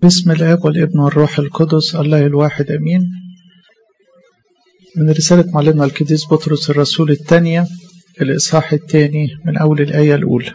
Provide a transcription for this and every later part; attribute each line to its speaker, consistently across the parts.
Speaker 1: بسم الآب والابن والروح القدس الله الواحد أمين من رسالة معلمنا القديس بطرس الرسول الثانية الإصحاح الثاني من أول الآية الأولى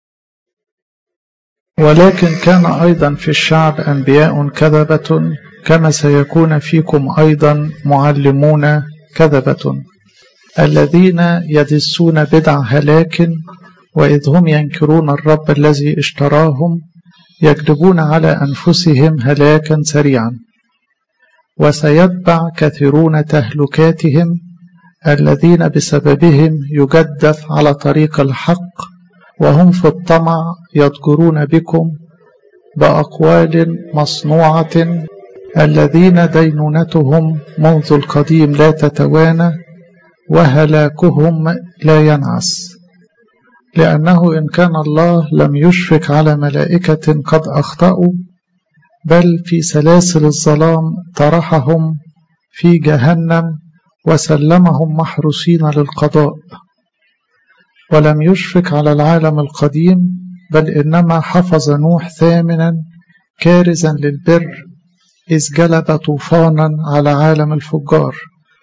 Speaker 1: ولكن كان أيضا في الشعب أنبياء كذبة كما سيكون فيكم أيضا معلمون كذبة الذين يدسون بدع هلاك وإذ هم ينكرون الرب الذي اشتراهم يكذبون على أنفسهم هلاكا سريعا وسيتبع كثيرون تهلكاتهم الذين بسببهم يجدف على طريق الحق وهم في الطمع يضجرون بكم بأقوال مصنوعة الذين دينونتهم منذ القديم لا تتوانى وهلاكهم لا ينعس لأنه إن كان الله لم يشفق على ملائكة قد أخطأوا بل في سلاسل الظلام طرحهم في جهنم وسلمهم محروسين للقضاء ولم يشفق على العالم القديم بل إنما حفظ نوح ثامنا كارزا للبر إذ جلب طوفانا على عالم الفجار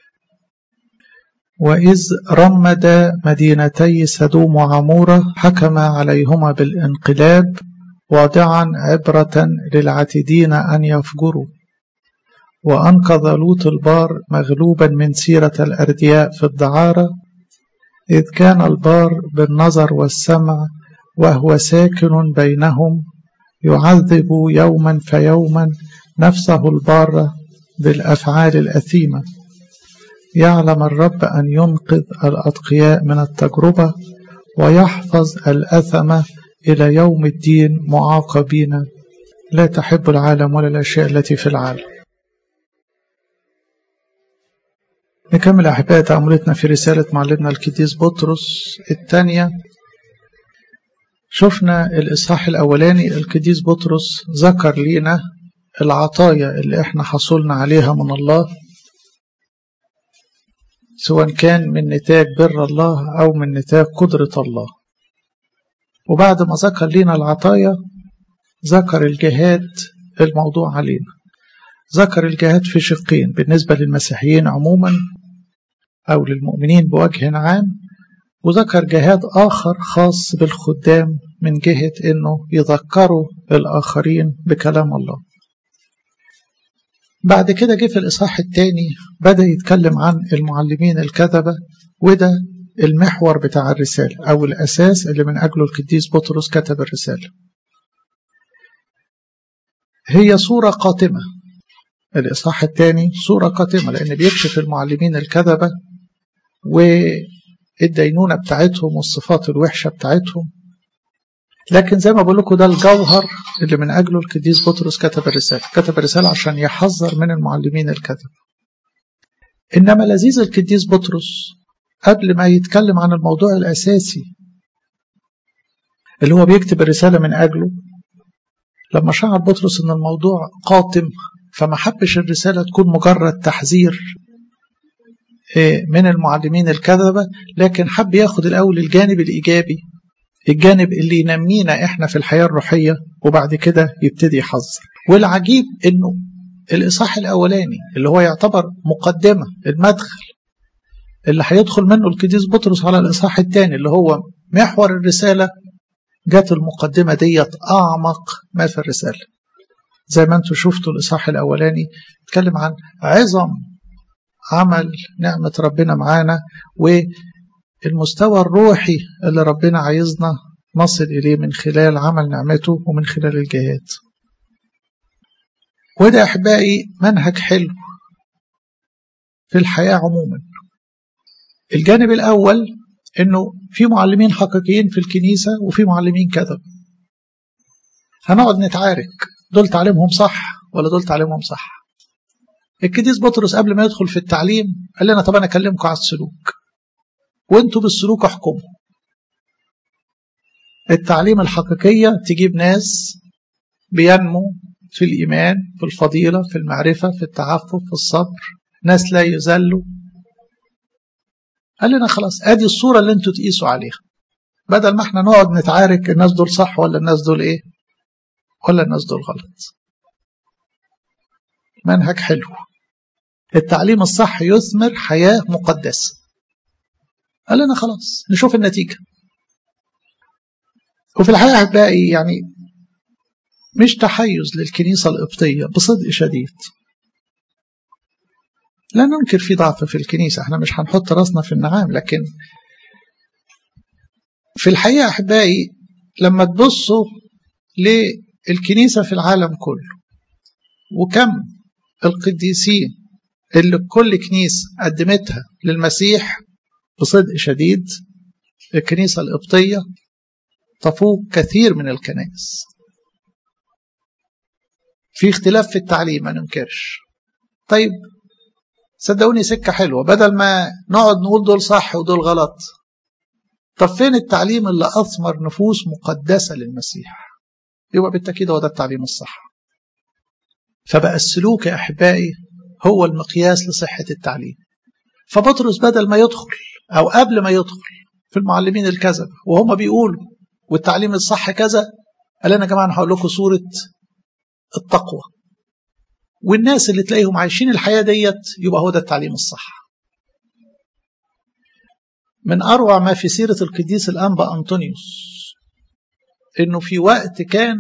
Speaker 1: وإذ رمد مدينتي سدوم وعمورة حكم عليهما بالانقلاب واضعا عبرة للعتدين أن يفجروا وأنقذ لوط البار مغلوبا من سيرة الأردياء في الدعارة إذ كان البار بالنظر والسمع وهو ساكن بينهم يعذب يوما فيوما نفسه البارة بالأفعال الأثيمة يعلم الرب أن ينقذ الأتقياء من التجربة ويحفظ الأثمة إلى يوم الدين معاقبين لا تحب العالم ولا الأشياء التي في العالم نكمل أحباء تأملتنا في رسالة معلمنا القديس بطرس الثانية شفنا الإصحاح الأولاني القديس بطرس ذكر لنا العطايا اللي احنا حصلنا عليها من الله سواء كان من نتاج بر الله أو من نتاج قدرة الله وبعد ما ذكر لنا العطايا ذكر الجهاد الموضوع علينا ذكر الجهاد في شقين بالنسبة للمسيحيين عموما أو للمؤمنين بوجه عام وذكر جهاد آخر خاص بالخدام من جهة أنه يذكروا الآخرين بكلام الله بعد كده جه في الإصحاح الثاني بدأ يتكلم عن المعلمين الكذبة وده المحور بتاع الرسالة أو الأساس اللي من أجله القديس بطرس كتب الرسالة هي صورة قاتمة الإصحاح الثاني صورة قاتمة لأن بيكشف المعلمين الكذبة والدينونة بتاعتهم والصفات الوحشة بتاعتهم لكن زي ما بقول لكم ده الجوهر اللي من أجله القديس بطرس كتب الرسالة كتب الرسالة عشان يحذر من المعلمين الكذب إنما لذيذ القديس بطرس قبل ما يتكلم عن الموضوع الأساسي اللي هو بيكتب الرسالة من أجله لما شعر بطرس إن الموضوع قاتم فما حبش الرسالة تكون مجرد تحذير من المعلمين الكذبة لكن حب ياخد الأول الجانب الإيجابي الجانب اللي ينمينا احنا في الحياة الروحية وبعد كده يبتدي يحذر والعجيب انه الاصحاح الاولاني اللي هو يعتبر مقدمة المدخل اللي هيدخل منه القديس بطرس على الاصحاح الثاني اللي هو محور الرسالة جت المقدمة ديت اعمق ما في الرسالة زي ما انتم شفتوا الاصحاح الاولاني اتكلم عن عظم عمل نعمة ربنا معانا و المستوى الروحي اللي ربنا عايزنا نصل إليه من خلال عمل نعمته ومن خلال الجهاد وده أحبائي منهج حلو في الحياة عموما الجانب الأول إنه في معلمين حقيقيين في الكنيسة وفي معلمين كذب هنقعد نتعارك دول تعليمهم صح ولا دول تعليمهم صح القديس بطرس قبل ما يدخل في التعليم قال لنا طب أنا أكلمكم على السلوك وانتوا بالسلوك احكموا التعليم الحقيقية تجيب ناس بينمو في الإيمان في الفضيلة في المعرفة في التعفف في الصبر ناس لا يذلوا قال لنا خلاص ادي الصورة اللي انتوا تقيسوا عليها بدل ما احنا نقعد نتعارك الناس دول صح ولا الناس دول ايه ولا الناس دول غلط منهج حلو التعليم الصح يثمر حياة مقدسة قال لنا خلاص نشوف النتيجة وفي الحقيقة هتلاقي يعني مش تحيز للكنيسة القبطية بصدق شديد لا ننكر في ضعف في الكنيسة احنا مش هنحط راسنا في النعام لكن في الحقيقة أحبائي لما تبصوا للكنيسة في العالم كله وكم القديسين اللي كل كنيسة قدمتها للمسيح بصدق شديد الكنيسة القبطية تفوق كثير من الكنائس في اختلاف في التعليم ما ننكرش طيب صدقوني سكة حلوة بدل ما نقعد نقول دول صح ودول غلط طب فين التعليم اللي أثمر نفوس مقدسة للمسيح يبقى بالتأكيد هو ده التعليم الصح فبقى السلوك يا أحبائي هو المقياس لصحة التعليم فبطرس بدل ما يدخل أو قبل ما يدخل في المعلمين الكذب وهم بيقولوا والتعليم الصح كذا قال لنا يا جماعة أنا هقول لكم صورة التقوى والناس اللي تلاقيهم عايشين الحياة ديت يبقى هو ده التعليم الصح من أروع ما في سيرة القديس الأنبا أنطونيوس إنه في وقت كان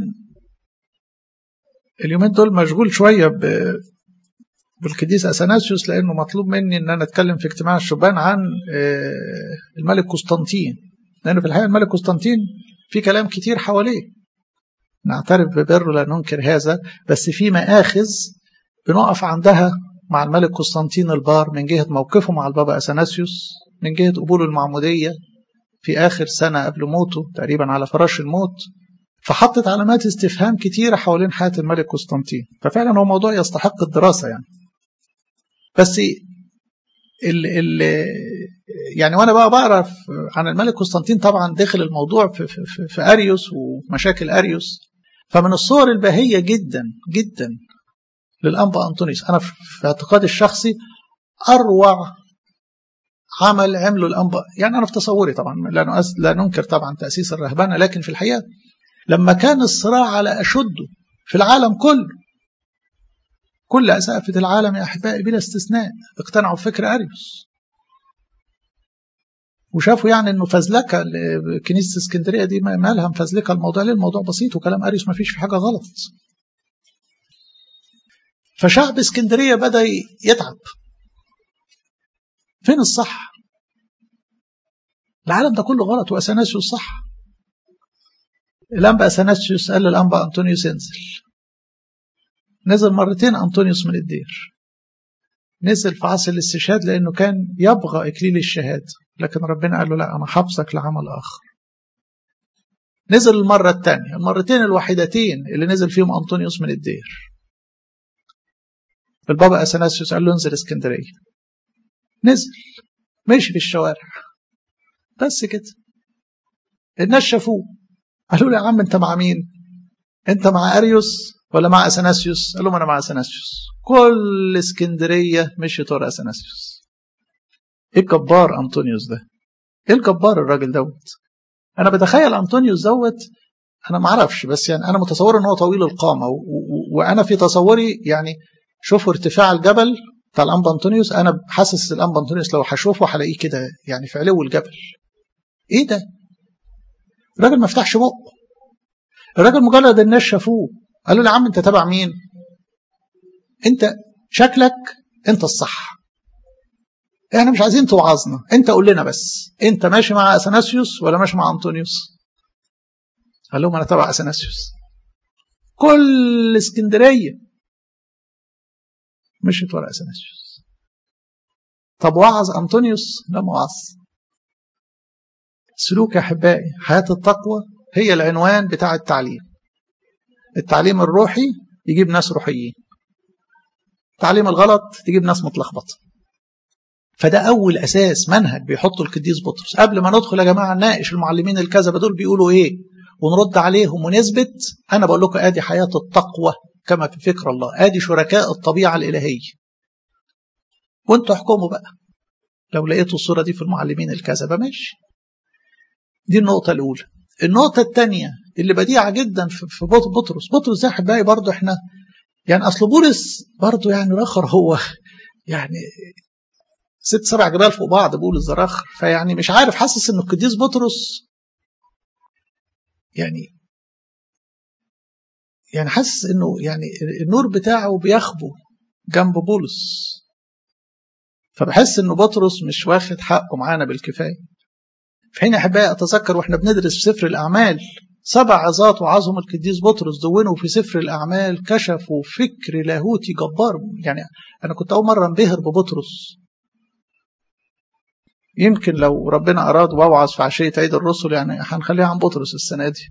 Speaker 1: اليومين دول مشغول شوية ب... بالقديس أثناسيوس لأنه مطلوب مني إن أنا أتكلم في اجتماع الشبان عن الملك قسطنطين لأنه في الحقيقة الملك قسطنطين في كلام كتير حواليه نعترف ببره لا ننكر هذا بس في مآخذ بنقف عندها مع الملك قسطنطين البار من جهة موقفه مع البابا أثناسيوس من جهة قبوله المعمودية في آخر سنة قبل موته تقريبا على فراش الموت فحطت علامات استفهام كتيرة حوالين حياة الملك قسطنطين ففعلا هو موضوع يستحق الدراسة يعني بس ال ال يعني وانا بقى بقرا عن الملك قسطنطين طبعا داخل الموضوع في, في, في, في اريوس ومشاكل اريوس فمن الصور الباهيه جدا جدا للانبا انطونيوس انا في اعتقادي الشخصي اروع عمل عمله الانبا يعني انا في تصوري طبعا لا لا ننكر طبعا تاسيس الرهبنه لكن في الحقيقه لما كان الصراع على اشده في العالم كله كل أسقفة العالم يا أحبائي بلا استثناء اقتنعوا بفكر أريوس وشافوا يعني انه فزلكه كنيسه اسكندريه دي مالها مفزلكه الموضوع ليه الموضوع بسيط وكلام اريوس ما فيش في حاجه غلط فشعب اسكندريه بدا يتعب فين الصح العالم ده كله غلط واثناسيوس صح الانبا اثناسيوس قال للانبا انطونيوس انزل نزل مرتين أنطونيوس من الدير نزل في عصر الاستشهاد لأنه كان يبغى إكليل الشهادة لكن ربنا قال له لا أنا حبسك لعمل آخر نزل المرة الثانية المرتين الوحيدتين اللي نزل فيهم أنطونيوس من الدير البابا أثناسيوس قال له انزل اسكندرية نزل مشي في الشوارع بس كده الناس شافوه قالوا له يا عم انت مع مين انت مع اريوس ولا مع اثناسيوس قال لهم انا مع اثناسيوس كل اسكندريه مشيت ورا اثناسيوس ايه الجبار انطونيوس ده ايه الجبار الراجل دوت انا بتخيل انطونيوس دوت انا ما اعرفش بس يعني انا متصور ان هو طويل القامه و... و... وانا في تصوري يعني شوفوا ارتفاع الجبل بتاع الانبا انطونيوس انا حاسس الانبا انطونيوس لو هشوفه هلاقيه كده يعني في علو الجبل ايه ده الراجل ما فتحش بقه الراجل مجرد الناس شافوه قالوا له يا عم انت تبع مين انت شكلك انت الصح احنا مش عايزين توعظنا انت قول لنا بس انت ماشي مع اثناسيوس ولا ماشي مع انطونيوس قال لهم انا تبع اثناسيوس كل اسكندريه مشيت ورا اثناسيوس طب وعظ انطونيوس لا ما وعظ سلوك يا احبائي حياه التقوى هي العنوان بتاع التعليم التعليم الروحي يجيب ناس روحيين التعليم الغلط تجيب ناس متلخبطه فده اول اساس منهج بيحطه القديس بطرس قبل ما ندخل يا جماعه نناقش المعلمين الكذبه دول بيقولوا ايه ونرد عليهم ونثبت انا بقول لكم ادي حياه التقوى كما في فكر الله ادي شركاء الطبيعه الالهيه وانتوا احكموا بقى لو لقيتوا الصوره دي في المعلمين الكذبه ماشي دي النقطه الاولى النقطه الثانيه اللي بديعه جدا في بطرس بطرس ده احبائي برضه احنا يعني اصل بولس برضه يعني رخر هو يعني ست سبع جبال فوق بعض بولس ده رخر فيعني مش عارف حاسس ان القديس بطرس يعني يعني حاسس انه يعني النور بتاعه بيخبو جنب بولس فبحس انه بطرس مش واخد حقه معانا بالكفايه في حين احبائي اتذكر واحنا بندرس في سفر الاعمال سبع عظات وعظهم القديس بطرس دونوا في سفر الاعمال كشفوا فكر لاهوتي جبار يعني انا كنت اول مره انبهر ببطرس يمكن لو ربنا اراد واوعظ في عشيه عيد الرسل يعني هنخليها عن بطرس السنه دي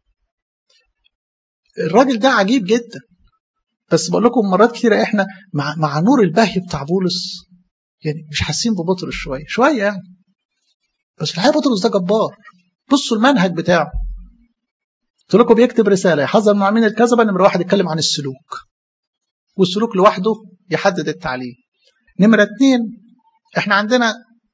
Speaker 1: الراجل ده عجيب جدا بس بقول لكم مرات كتيرة احنا مع, مع نور البهي بتاع بولس يعني مش حاسين ببطرس شوية شوية يعني بس في الحقيقة بطرس ده جبار بصوا المنهج بتاعه قلت لكم بيكتب رسالة يحذر من عاملين الكذبة نمرة واحد يتكلم عن السلوك والسلوك لوحده يحدد التعليم نمرة اتنين احنا عندنا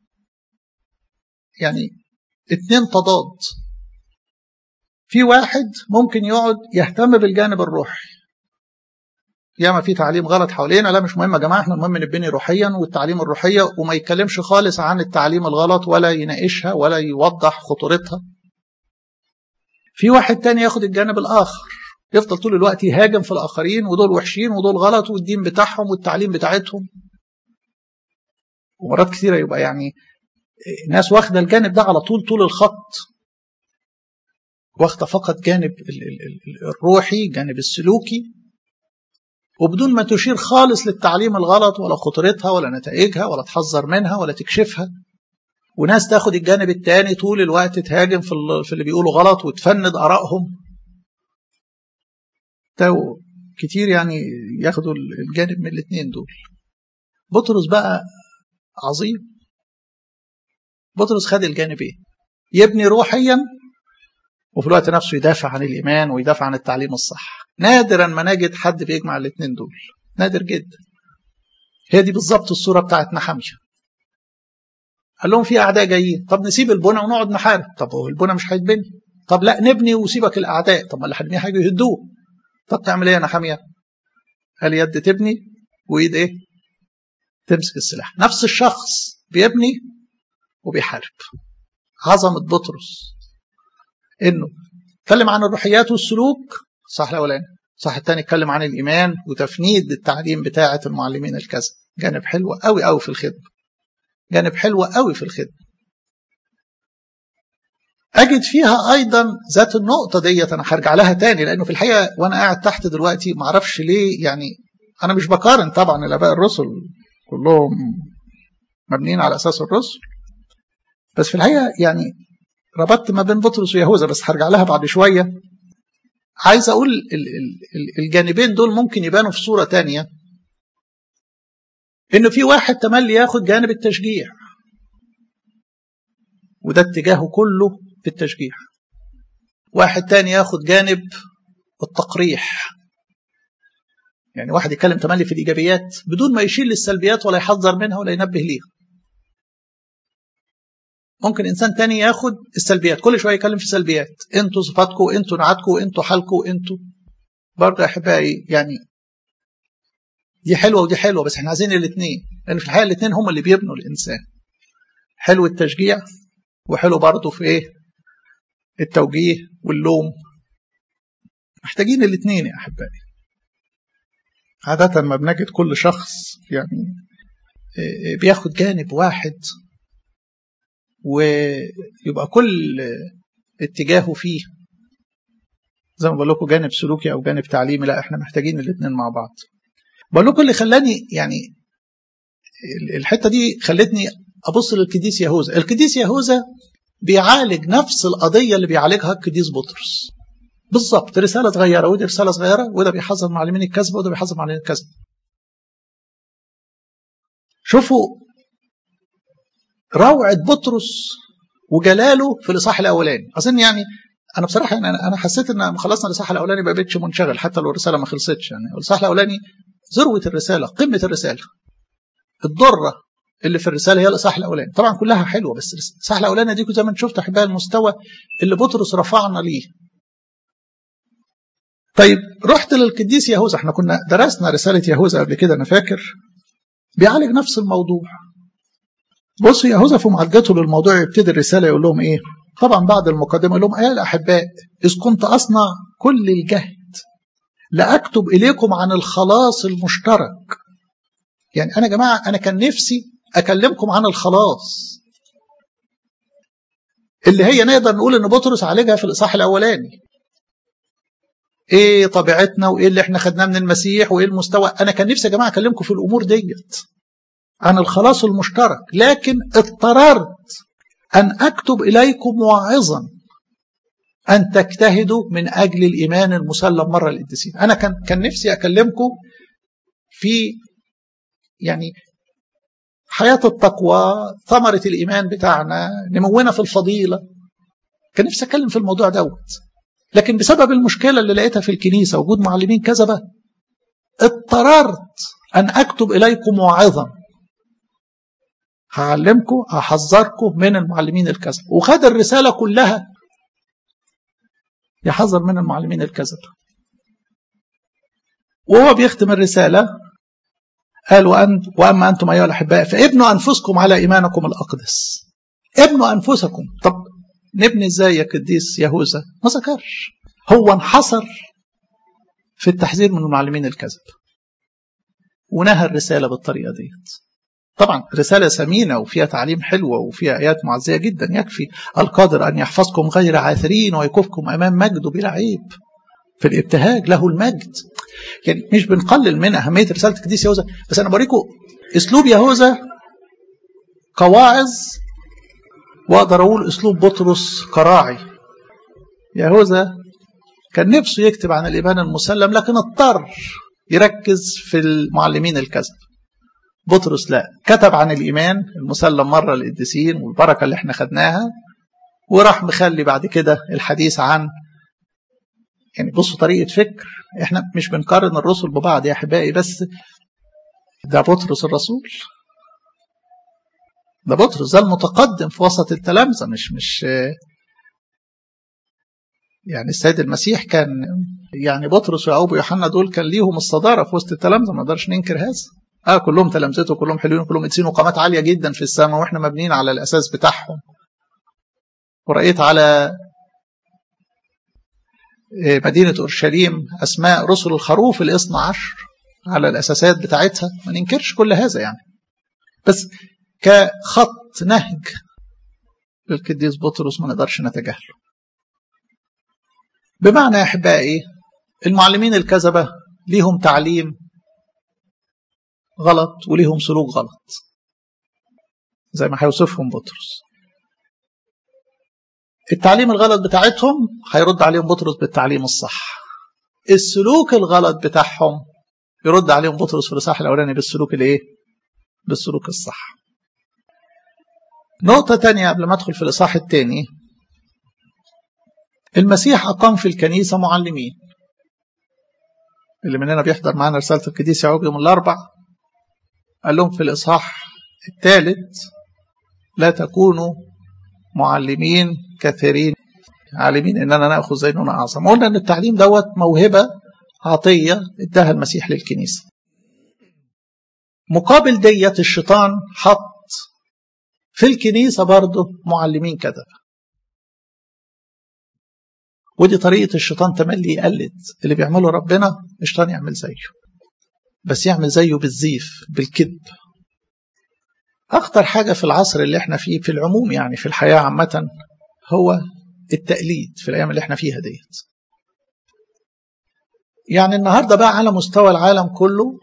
Speaker 1: يعني اتنين تضاد في واحد ممكن يقعد يهتم بالجانب الروحي ياما في تعليم غلط حوالينا لا مش مهم يا جماعه احنا المهم نبني روحيا والتعليم الروحيه وما يتكلمش خالص عن التعليم الغلط ولا يناقشها ولا يوضح خطورتها في واحد تاني ياخد الجانب الاخر يفضل طول الوقت يهاجم في الاخرين ودول وحشين ودول غلط والدين بتاعهم والتعليم بتاعتهم ومرات كثيره يبقى يعني ناس واخده الجانب ده على طول طول الخط واخده فقط جانب الروحي جانب السلوكي وبدون ما تشير خالص للتعليم الغلط ولا خطورتها ولا نتائجها ولا تحذر منها ولا تكشفها وناس تاخد الجانب الثاني طول الوقت تهاجم في, في اللي بيقولوا غلط وتفند آرائهم كتير يعني ياخدوا الجانب من الاثنين دول بطرس بقى عظيم بطرس خد الجانب ايه يبني روحيا وفي الوقت نفسه يدافع عن الإيمان ويدافع عن التعليم الصح نادرا ما نجد حد بيجمع الاثنين دول نادر جدا هي دي بالظبط الصورة بتاعت نحمية قال لهم في أعداء جايين طب نسيب البنى ونقعد نحارب طب هو البنى مش هيتبني طب لا نبني وسيبك الأعداء طب ما اللي هنبنيه هيجوا يهدوه طب تعمل ايه يا نحمية قال يد تبني وإيد ايه تمسك السلاح نفس الشخص بيبني وبيحارب عظمة بطرس انه اتكلم عن الروحيات والسلوك صح الاولاني صح الثاني اتكلم عن الايمان وتفنيد التعليم بتاعه المعلمين الكذب جانب حلو قوي قوي في الخدمه جانب حلو قوي في الخدمه اجد فيها ايضا ذات النقطه ديت انا هرجع لها تاني لانه في الحقيقه وانا قاعد تحت دلوقتي ما اعرفش ليه يعني انا مش بقارن طبعا الاباء الرسل كلهم مبنيين على اساس الرسل بس في الحقيقه يعني ربطت ما بين بطرس ويهوذا بس هرجع لها بعد شويه عايز اقول الجانبين دول ممكن يبانوا في صوره تانية انه في واحد تملي ياخد جانب التشجيع وده اتجاهه كله في التشجيع واحد تاني ياخد جانب التقريح يعني واحد يتكلم تملي في الايجابيات بدون ما يشيل للسلبيات ولا يحذر منها ولا ينبه ليها ممكن انسان تاني ياخد السلبيات كل شويه يتكلم في سلبيات انتوا صفاتكم انتوا نعاتكم انتوا حالكم انتوا برضه يا احبائي يعني دي حلوه ودي حلوه بس احنا عايزين الاثنين لان في الحقيقه الاثنين هم اللي بيبنوا الانسان حلو التشجيع وحلو برضه في ايه التوجيه واللوم محتاجين الاثنين يا احبائي عادة ما بنجد كل شخص يعني بياخد جانب واحد ويبقى كل اتجاهه فيه زي ما بقول لكم جانب سلوكي او جانب تعليمي لا احنا محتاجين الاثنين مع بعض بقول لكم اللي خلاني يعني الحته دي خلتني ابص للقديس يهوذا القديس يهوذا بيعالج نفس القضيه اللي بيعالجها القديس بطرس بالظبط رساله صغيره ودي رساله صغيره وده بيحذر معلمين الكذب وده بيحذر معلمين الكذب شوفوا روعة بطرس وجلاله في الإصحاح الأولاني أظن يعني أنا بصراحة يعني أنا حسيت إن خلصنا الإصحاح الأولاني ما بقتش منشغل حتى لو الرسالة ما خلصتش يعني الإصحاح الأولاني ذروة الرسالة قمة الرسالة الضرة اللي في الرسالة هي الإصحاح الأولاني طبعا كلها حلوة بس الإصحاح الأولاني دي زي ما انت شفت أحبائي المستوى اللي بطرس رفعنا ليه طيب رحت للقديس يهوذا احنا كنا درسنا رسالة يهوذا قبل كده أنا فاكر بيعالج نفس الموضوع بص يهوذا في معالجته للموضوع يبتدي الرسالة يقول لهم إيه طبعا بعد المقدمة يقول لهم أيها الأحباء إذ كنت أصنع كل الجهد لأكتب إليكم عن الخلاص المشترك يعني أنا يا جماعة أنا كان نفسي أكلمكم عن الخلاص اللي هي نقدر نقول ان بطرس عالجها في الاصحاح الاولاني ايه طبيعتنا وايه اللي احنا خدناه من المسيح وايه المستوى انا كان نفسي يا جماعه اكلمكم في الامور ديت عن الخلاص المشترك لكن اضطررت ان اكتب اليكم واعظا ان تجتهدوا من اجل الايمان المسلم مره للقديسين انا كان كان نفسي اكلمكم في يعني حياة التقوى ثمرة الإيمان بتاعنا نمونا في الفضيلة كان نفسي أتكلم في الموضوع دوت لكن بسبب المشكلة اللي لقيتها في الكنيسة وجود معلمين كذبة اضطررت أن أكتب إليكم واعظا هعلمكم هحذركم من المعلمين الكذب وخد الرسالة كلها يحذر من المعلمين الكذب وهو بيختم الرسالة قال وأنت وأما أنتم أيها الأحباء فابنوا أنفسكم على إيمانكم الأقدس ابنوا أنفسكم طب نبني إزاي يا قديس يهوذا ما ذكرش هو انحصر في التحذير من المعلمين الكذب ونهى الرسالة بالطريقة ديت طبعا رسالة ثمينة وفيها تعليم حلوة وفيها آيات معزية جدا يكفي القادر أن يحفظكم غير عاثرين ويكفكم أمام مجده بلا عيب في الابتهاج له المجد يعني مش بنقلل من أهمية رسالة القديس يهوذا بس أنا بوريكم أسلوب يهوذا كواعظ وأقدر أقول أسلوب بطرس كراعي يهوذا كان نفسه يكتب عن الإيمان المسلم لكن اضطر يركز في المعلمين الكذب بطرس لا كتب عن الإيمان المسلم مرة للقديسين والبركة اللي احنا خدناها وراح مخلي بعد كده الحديث عن يعني بصوا طريقة فكر احنا مش بنقارن الرسل ببعض يا احبائي بس ده بطرس الرسول ده بطرس ده المتقدم في وسط التلامذة مش مش يعني السيد المسيح كان يعني بطرس ويعقوب ويوحنا دول كان ليهم الصدارة في وسط التلامذة ما نقدرش ننكر هذا اه كلهم تلامذته كلهم حلوين كلهم قديسين وقامات عالية جدا في السماء واحنا مبنيين على الأساس بتاعهم ورأيت على مدينة أورشليم أسماء رسل الخروف الاثنى عشر على الأساسات بتاعتها ما ننكرش كل هذا يعني بس كخط نهج للقديس بطرس ما نقدرش نتجاهله بمعنى يا أحبائي المعلمين الكذبة ليهم تعليم غلط وليهم سلوك غلط زي ما هيوصفهم بطرس التعليم الغلط بتاعتهم هيرد عليهم بطرس بالتعليم الصح السلوك الغلط بتاعهم يرد عليهم بطرس في الاصحاح الاولاني بالسلوك الايه بالسلوك الصح نقطة تانية قبل ما ادخل في الاصحاح الثاني المسيح اقام في الكنيسة معلمين اللي مننا بيحضر معانا رسالة القديس يعقوب يوم الاربع قال لهم في الاصحاح الثالث لا تكونوا معلمين كثيرين عالمين اننا ناخذ زيننا اعظم قلنا ان التعليم دوت موهبه عطيه اداها المسيح للكنيسه مقابل ديت الشيطان حط في الكنيسه برضه معلمين كذبه ودي طريقه الشيطان تملي يقلد اللي بيعمله ربنا الشيطان يعمل زيه بس يعمل زيه بالزيف بالكذب أخطر حاجة في العصر اللي احنا فيه في العموم يعني في الحياة عامة هو التقليد في الأيام اللي احنا فيها ديت يعني النهاردة بقى على مستوى العالم كله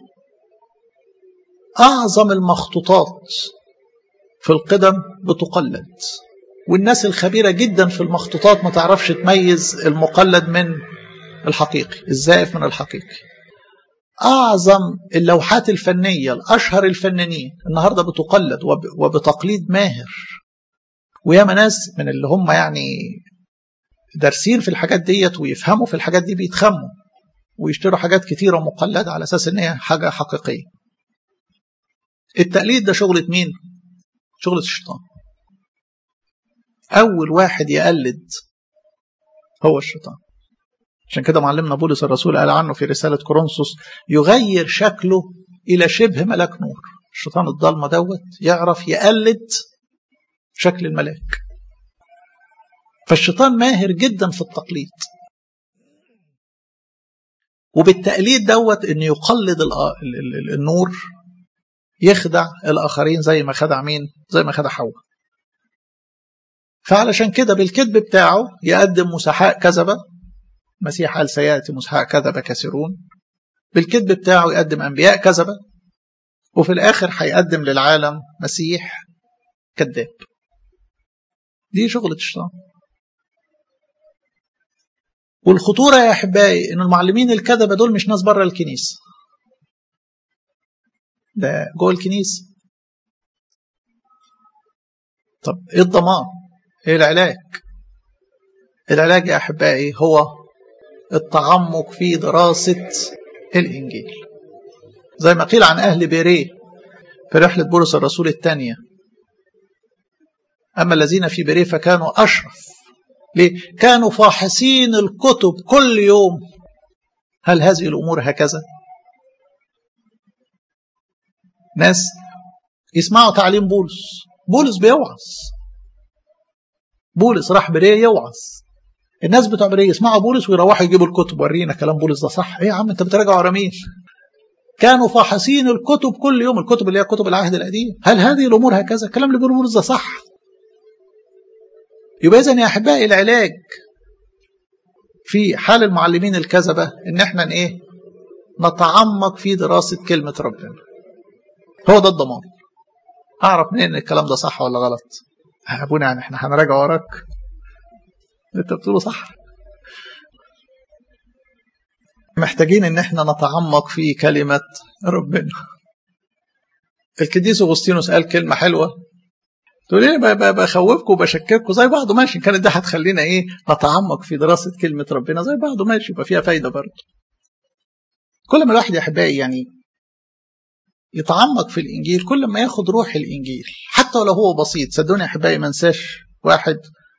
Speaker 1: أعظم المخطوطات في القدم بتقلد والناس الخبيرة جدا في المخطوطات ما تعرفش تميز المقلد من الحقيقي الزائف من الحقيقي أعظم اللوحات الفنية الأشهر الفنانين النهاردة بتقلد وبتقليد ماهر وياما ناس من اللي هم يعني دارسين في الحاجات ديت ويفهموا في الحاجات دي بيتخموا ويشتروا حاجات كتيرة مقلدة على أساس إن هي حاجة حقيقية التقليد ده شغلة مين؟ شغلة الشيطان أول واحد يقلد هو الشيطان عشان كده معلمنا بولس الرسول قال عنه في رسالة كورنثوس يغير شكله إلى شبه ملاك نور الشيطان الضلمة دوت يعرف يقلد شكل الملاك فالشيطان ماهر جدا في التقليد وبالتقليد دوت انه يقلد النور يخدع الاخرين زي ما خدع مين زي ما خدع حواء فعلشان كده بالكذب بتاعه يقدم مسحاء كذبة مسيح قال سيأتي مسحاء كذبة كثيرون بالكذب بتاعه يقدم أنبياء كذبة وفي الآخر هيقدم للعالم مسيح كذاب دي شغلة الشيطان والخطورة يا أحبائي إن المعلمين الكذبة دول مش ناس بره الكنيسة ده جوه الكنيسة طب إيه الضمان؟ إيه العلاج؟ العلاج يا أحبائي هو التعمق في دراسة الإنجيل زي ما قيل عن أهل بيريه في رحلة بولس الرسول الثانية أما الذين في بيريه فكانوا أشرف ليه؟ كانوا فاحصين الكتب كل يوم هل هذه الأمور هكذا؟ ناس يسمعوا تعليم بولس بولس بيوعظ بولس راح بريه يوعظ الناس بتوع بريه يسمعوا بولس ويروحوا يجيبوا الكتب ورينا كلام بولس ده صح ايه يا عم انت بتراجع ورا مين كانوا فاحصين الكتب كل يوم الكتب اللي هي كتب العهد القديم هل هذه الامور هكذا الكلام اللي بيقوله بولس ده صح يبقى اذا يا احبائي العلاج في حال المعلمين الكذبه ان احنا ايه نتعمق في دراسه كلمه ربنا هو ده الضمان اعرف منين ان الكلام ده صح ولا غلط ابونا يعني احنا هنراجع وراك انت بتقوله صح محتاجين ان احنا نتعمق في كلمه ربنا القديس اغسطينوس قال كلمه حلوه تقول ايه بخوفكم وبشكككم زي بعضه ماشي كانت ده هتخلينا ايه نتعمق في دراسه كلمه ربنا زي بعضه ماشي يبقى فيها فايده برضه كل ما الواحد يا احبائي يعني يتعمق في الانجيل كل ما ياخد روح الانجيل حتى لو هو بسيط صدقوني يا احبائي ما انساش واحد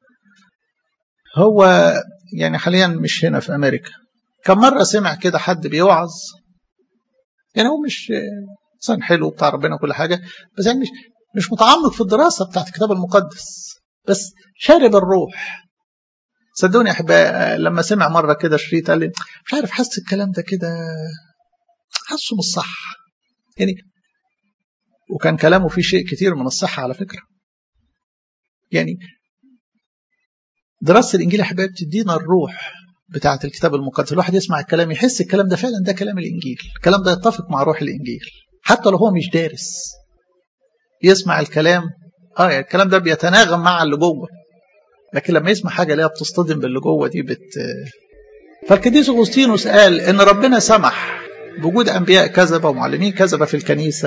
Speaker 1: هو يعني حاليا مش هنا في امريكا كم مره سمع كده حد بيوعظ يعني هو مش انسان حلو بتاع ربنا وكل حاجه بس يعني مش مش متعمق في الدراسه بتاعت الكتاب المقدس بس شارب الروح صدقوني يا احبائي لما سمع مره كده شريط قال لي مش عارف حاسس الكلام ده كده حاسه مش صح يعني وكان كلامه فيه شيء كتير من الصحة على فكرة يعني دراسة الإنجيل يا حبايبي بتدينا الروح بتاعة الكتاب المقدس الواحد يسمع الكلام يحس الكلام ده فعلا ده كلام الإنجيل الكلام ده يتفق مع روح الإنجيل حتى لو هو مش دارس يسمع الكلام اه يعني الكلام ده بيتناغم مع اللي جوه لكن لما يسمع حاجة اللي هي بتصطدم باللي جوه دي بت فالقديس اغسطينوس قال ان ربنا سمح بوجود انبياء كذبه ومعلمين كذبه في الكنيسه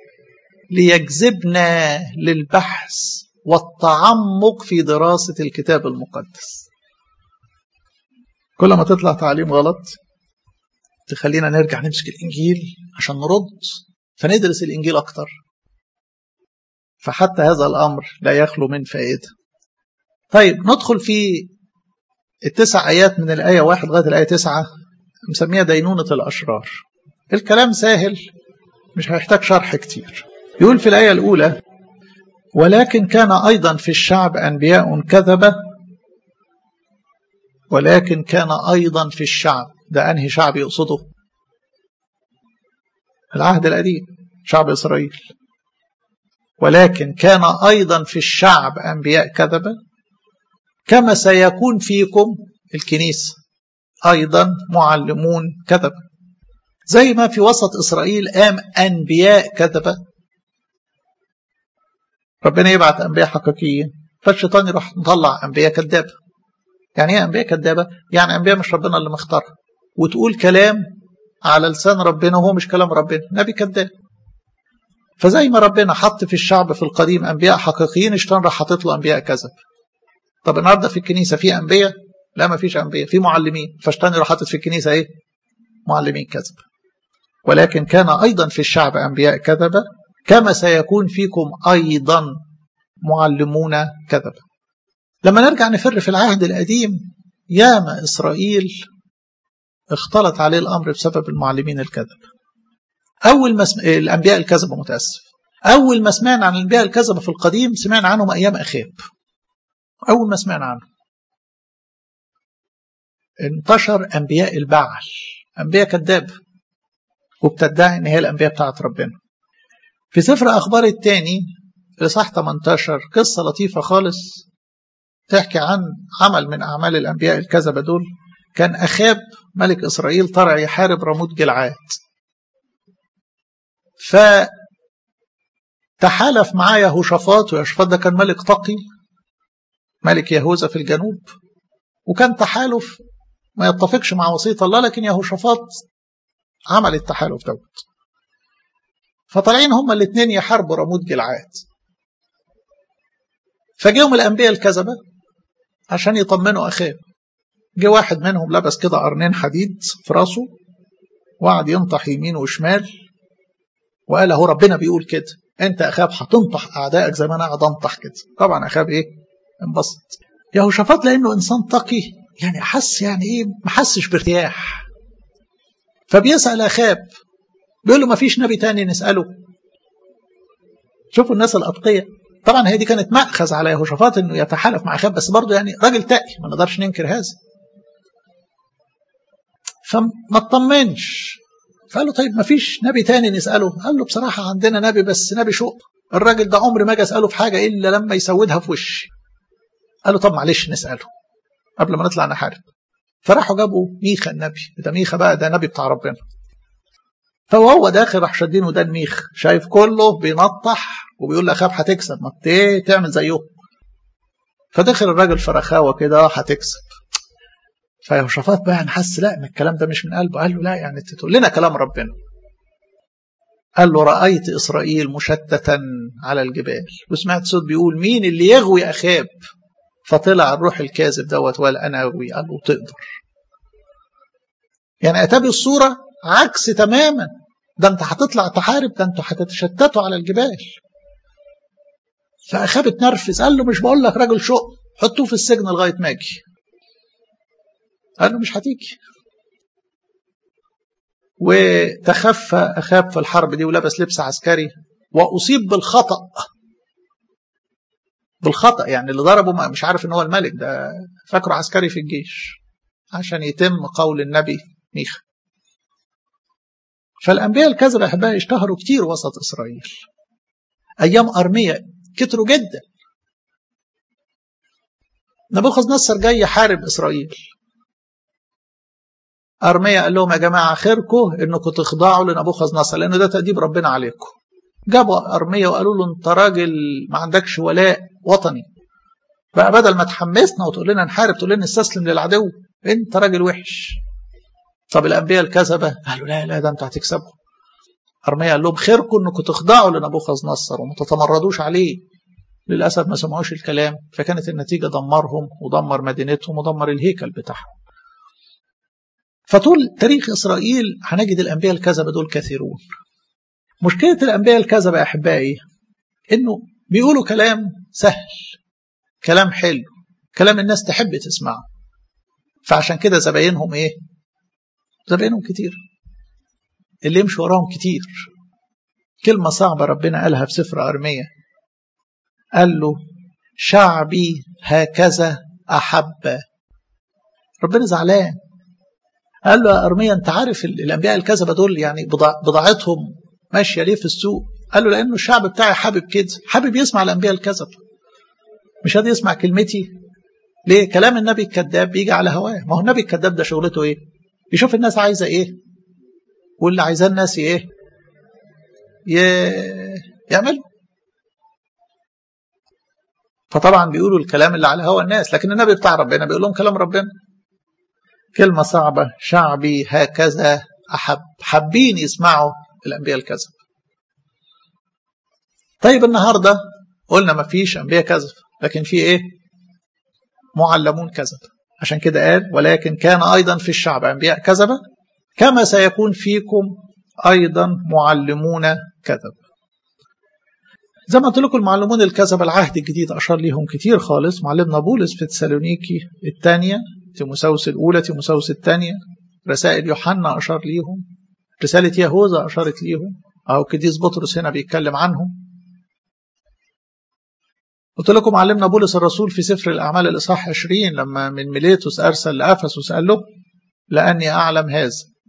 Speaker 1: ليجذبنا للبحث والتعمق في دراسه الكتاب المقدس كل ما تطلع تعليم غلط تخلينا نرجع نمسك الانجيل عشان نرد فندرس الانجيل اكتر فحتى هذا الامر لا يخلو من فائده طيب ندخل في التسع ايات من الايه واحد لغايه الايه تسعه مسميها دينونه الاشرار الكلام سهل مش هيحتاج شرح كتير يقول في الآية الأولى ولكن كان أيضا في الشعب أنبياء كذبة ولكن كان أيضا في الشعب ده أنهي شعب يقصده العهد القديم شعب إسرائيل ولكن كان أيضا في الشعب أنبياء كذبة كما سيكون فيكم الكنيسة أيضا معلمون كذبة زي ما في وسط إسرائيل قام أنبياء كذبة ربنا يبعت أنبياء حقيقيين فالشيطان يروح مطلع أنبياء كذابة يعني ايه أنبياء كذابة؟ يعني أنبياء مش ربنا اللي مختارها وتقول كلام على لسان ربنا وهو مش كلام ربنا نبي كذاب فزي ما ربنا حط في الشعب في القديم أنبياء حقيقيين الشيطان راح حاطط له أنبياء كذب طب النهارده في الكنيسة في أنبياء؟ لا ما فيش أنبياء في معلمين فالشيطان يروح حاطط في الكنيسة إيه؟ معلمين كذب ولكن كان أيضا في الشعب أنبياء كذبة كما سيكون فيكم أيضا معلمون كذبة لما نرجع نفر في العهد القديم ياما إسرائيل اختلط عليه الأمر بسبب المعلمين الكذب أول ما سم... الأنبياء الكذبة متأسف أول ما سمعنا عن الأنبياء الكذبة في القديم سمعنا عنهم أيام أخاب أول ما سمعنا عنهم انتشر أنبياء البعل أنبياء كذابة وبتدعي إن هي الأنبياء بتاعت ربنا في سفر أخبار الثاني إصحاح 18 قصة لطيفة خالص تحكي عن عمل من أعمال الأنبياء الكذبة دول كان أخاب ملك إسرائيل طلع يحارب رموت جلعاد فتحالف معاه يهوشافاط ويهوشافاط ده كان ملك تقي ملك يهوذا في الجنوب وكان تحالف ما يتفقش مع وصية الله لكن يهوشافاط عمل التحالف دوت فطالعين هما الاثنين يحاربوا رموت جلعاد فجاهم الأنبياء الكذبة عشان يطمنوا أخاه جه واحد منهم لبس كده قرنين حديد في راسه وقعد ينطح يمين وشمال وقال اهو ربنا بيقول كده انت اخاب هتنطح اعدائك زي ما انا قاعد انطح كده طبعا اخاب ايه انبسط يهوشافاط لانه انسان تقي يعني حس يعني ايه ما حسش بارتياح فبيسال اخاب بيقول له ما فيش نبي تاني نساله شوفوا الناس الاتقياء طبعا هي دي كانت مأخذ على يهوشافاط انه يتحالف مع اخاب بس برضه يعني راجل تقي ما نقدرش ننكر هذا فما اطمنش فقال له طيب ما فيش نبي تاني نسأله قال له بصراحة عندنا نبي بس نبي شوق الراجل ده عمري ما اجي اسأله في حاجة إلا لما يسودها في وشي قال له طب معلش نسأله قبل ما نطلع نحارب فراحوا جابوا ميخا النبي ده ميخا بقى ده نبي بتاع ربنا فهو داخل راح شادينه ده الميخ شايف كله بينطح وبيقول لأخاب هتكسب ما تعمل زيه فدخل الراجل في رخاوة كده هتكسب فيهوشافاط بقى نحس لا ان الكلام ده مش من قلبه قال له لا يعني تقول لنا كلام ربنا قال له رأيت إسرائيل مشتتا على الجبال وسمعت صوت بيقول مين اللي يغوي أخاب فطلع الروح الكاذب دوت وقال أنا أغوي قال له تقدر يعني أتى الصورة عكس تماما ده أنت هتطلع تحارب ده أنتوا هتتشتتوا على الجبال فأخاب اتنرفز قال له مش بقول لك راجل شق حطوه في السجن لغاية ما أجي قال له مش هتيجي وتخفى أخاب في الحرب دي ولبس لبس عسكري وأصيب بالخطأ بالخطأ يعني اللي ضربه مش عارف ان هو الملك ده فاكره عسكري في الجيش عشان يتم قول النبي ميخا فالأنبياء الكذبة أحبائي اشتهروا كتير وسط إسرائيل أيام أرمية كتروا جدا نبوخذ نصر جاي يحارب إسرائيل أرميا قال لهم يا جماعة خيركم إنكم تخضعوا لنبوخذ نصر لأنه ده تأديب ربنا عليكم جابوا أرميا وقالوا له أنت راجل ما عندكش ولاء وطني بقى بدل ما تحمسنا وتقول لنا نحارب تقول لنا نستسلم للعدو أنت راجل وحش طب الأنبياء الكذبة قالوا لا لا ده أنتوا هتكسبوا أرميا قال لهم خيركم إنكم تخضعوا لنبوخذ نصر وما تتمردوش عليه للأسف ما سمعوش الكلام فكانت النتيجة دمرهم ودمر مدينتهم ودمر الهيكل بتاعهم فطول تاريخ إسرائيل هنجد الأنبياء الكذبة دول كثيرون مشكلة الأنبياء الكذبة يا أحبائي إنه بيقولوا كلام سهل كلام حلو كلام الناس تحب تسمعه فعشان كده زباينهم إيه زباينهم كتير اللي يمشي وراهم كتير كلمة صعبة ربنا قالها في سفر أرمية قال له شعبي هكذا أحب ربنا زعلان قال له يا أرميا أنت عارف الأنبياء الكذبة دول يعني بضاعتهم ماشية ليه في السوق قال له لأنه الشعب بتاعي حابب كده حابب يسمع الأنبياء الكذب مش هادي يسمع كلمتي ليه كلام النبي الكذاب بيجي على هواه ما هو النبي الكذاب ده شغلته ايه يشوف الناس عايزة ايه واللي عايزاه الناس ايه ي... يعملوا فطبعا بيقولوا الكلام اللي على هوا الناس لكن النبي بتاع ربنا بيقول لهم كلام ربنا كلمة صعبة شعبي هكذا أحب حابين يسمعوا الأنبياء الكذب طيب النهاردة قلنا ما فيش أنبياء كذب لكن في إيه معلمون كذب عشان كده قال ولكن كان أيضا في الشعب أنبياء كذبة كما سيكون فيكم أيضا معلمون كذب زي ما قلت لكم المعلمون الكذبة العهد الجديد أشار ليهم كتير خالص معلمنا بولس في تسالونيكي الثانية تيموساوس الأولى تيموساوس الثانية رسائل يوحنا أشار ليهم رسالة يهوذا أشارت ليهم أو كديس بطرس هنا بيتكلم عنهم قلت لكم علمنا بولس الرسول في سفر الأعمال الإصحاح 20 لما من ميليتوس أرسل لأفسس قال له لأني أعلم هذا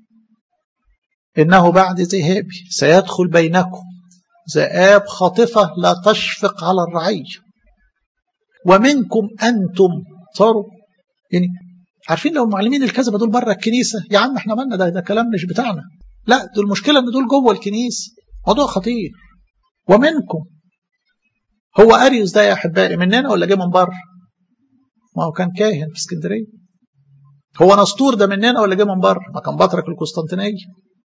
Speaker 1: إنه بعد ذهابي سيدخل بينكم ذئاب خاطفة لا تشفق على الرعية ومنكم أنتم صاروا يعني عارفين لو المعلمين الكذبة دول بره الكنيسة يا عم احنا مالنا ده, ده كلام مش بتاعنا لا دول المشكلة ان دول جوه الكنيسة موضوع خطير ومنكم هو أريوس ده يا أحبائي مننا ولا جه من بره ما هو كان كاهن في اسكندرية هو نسطور ده مننا ولا جه من بره ما كان بطرك القسطنطينية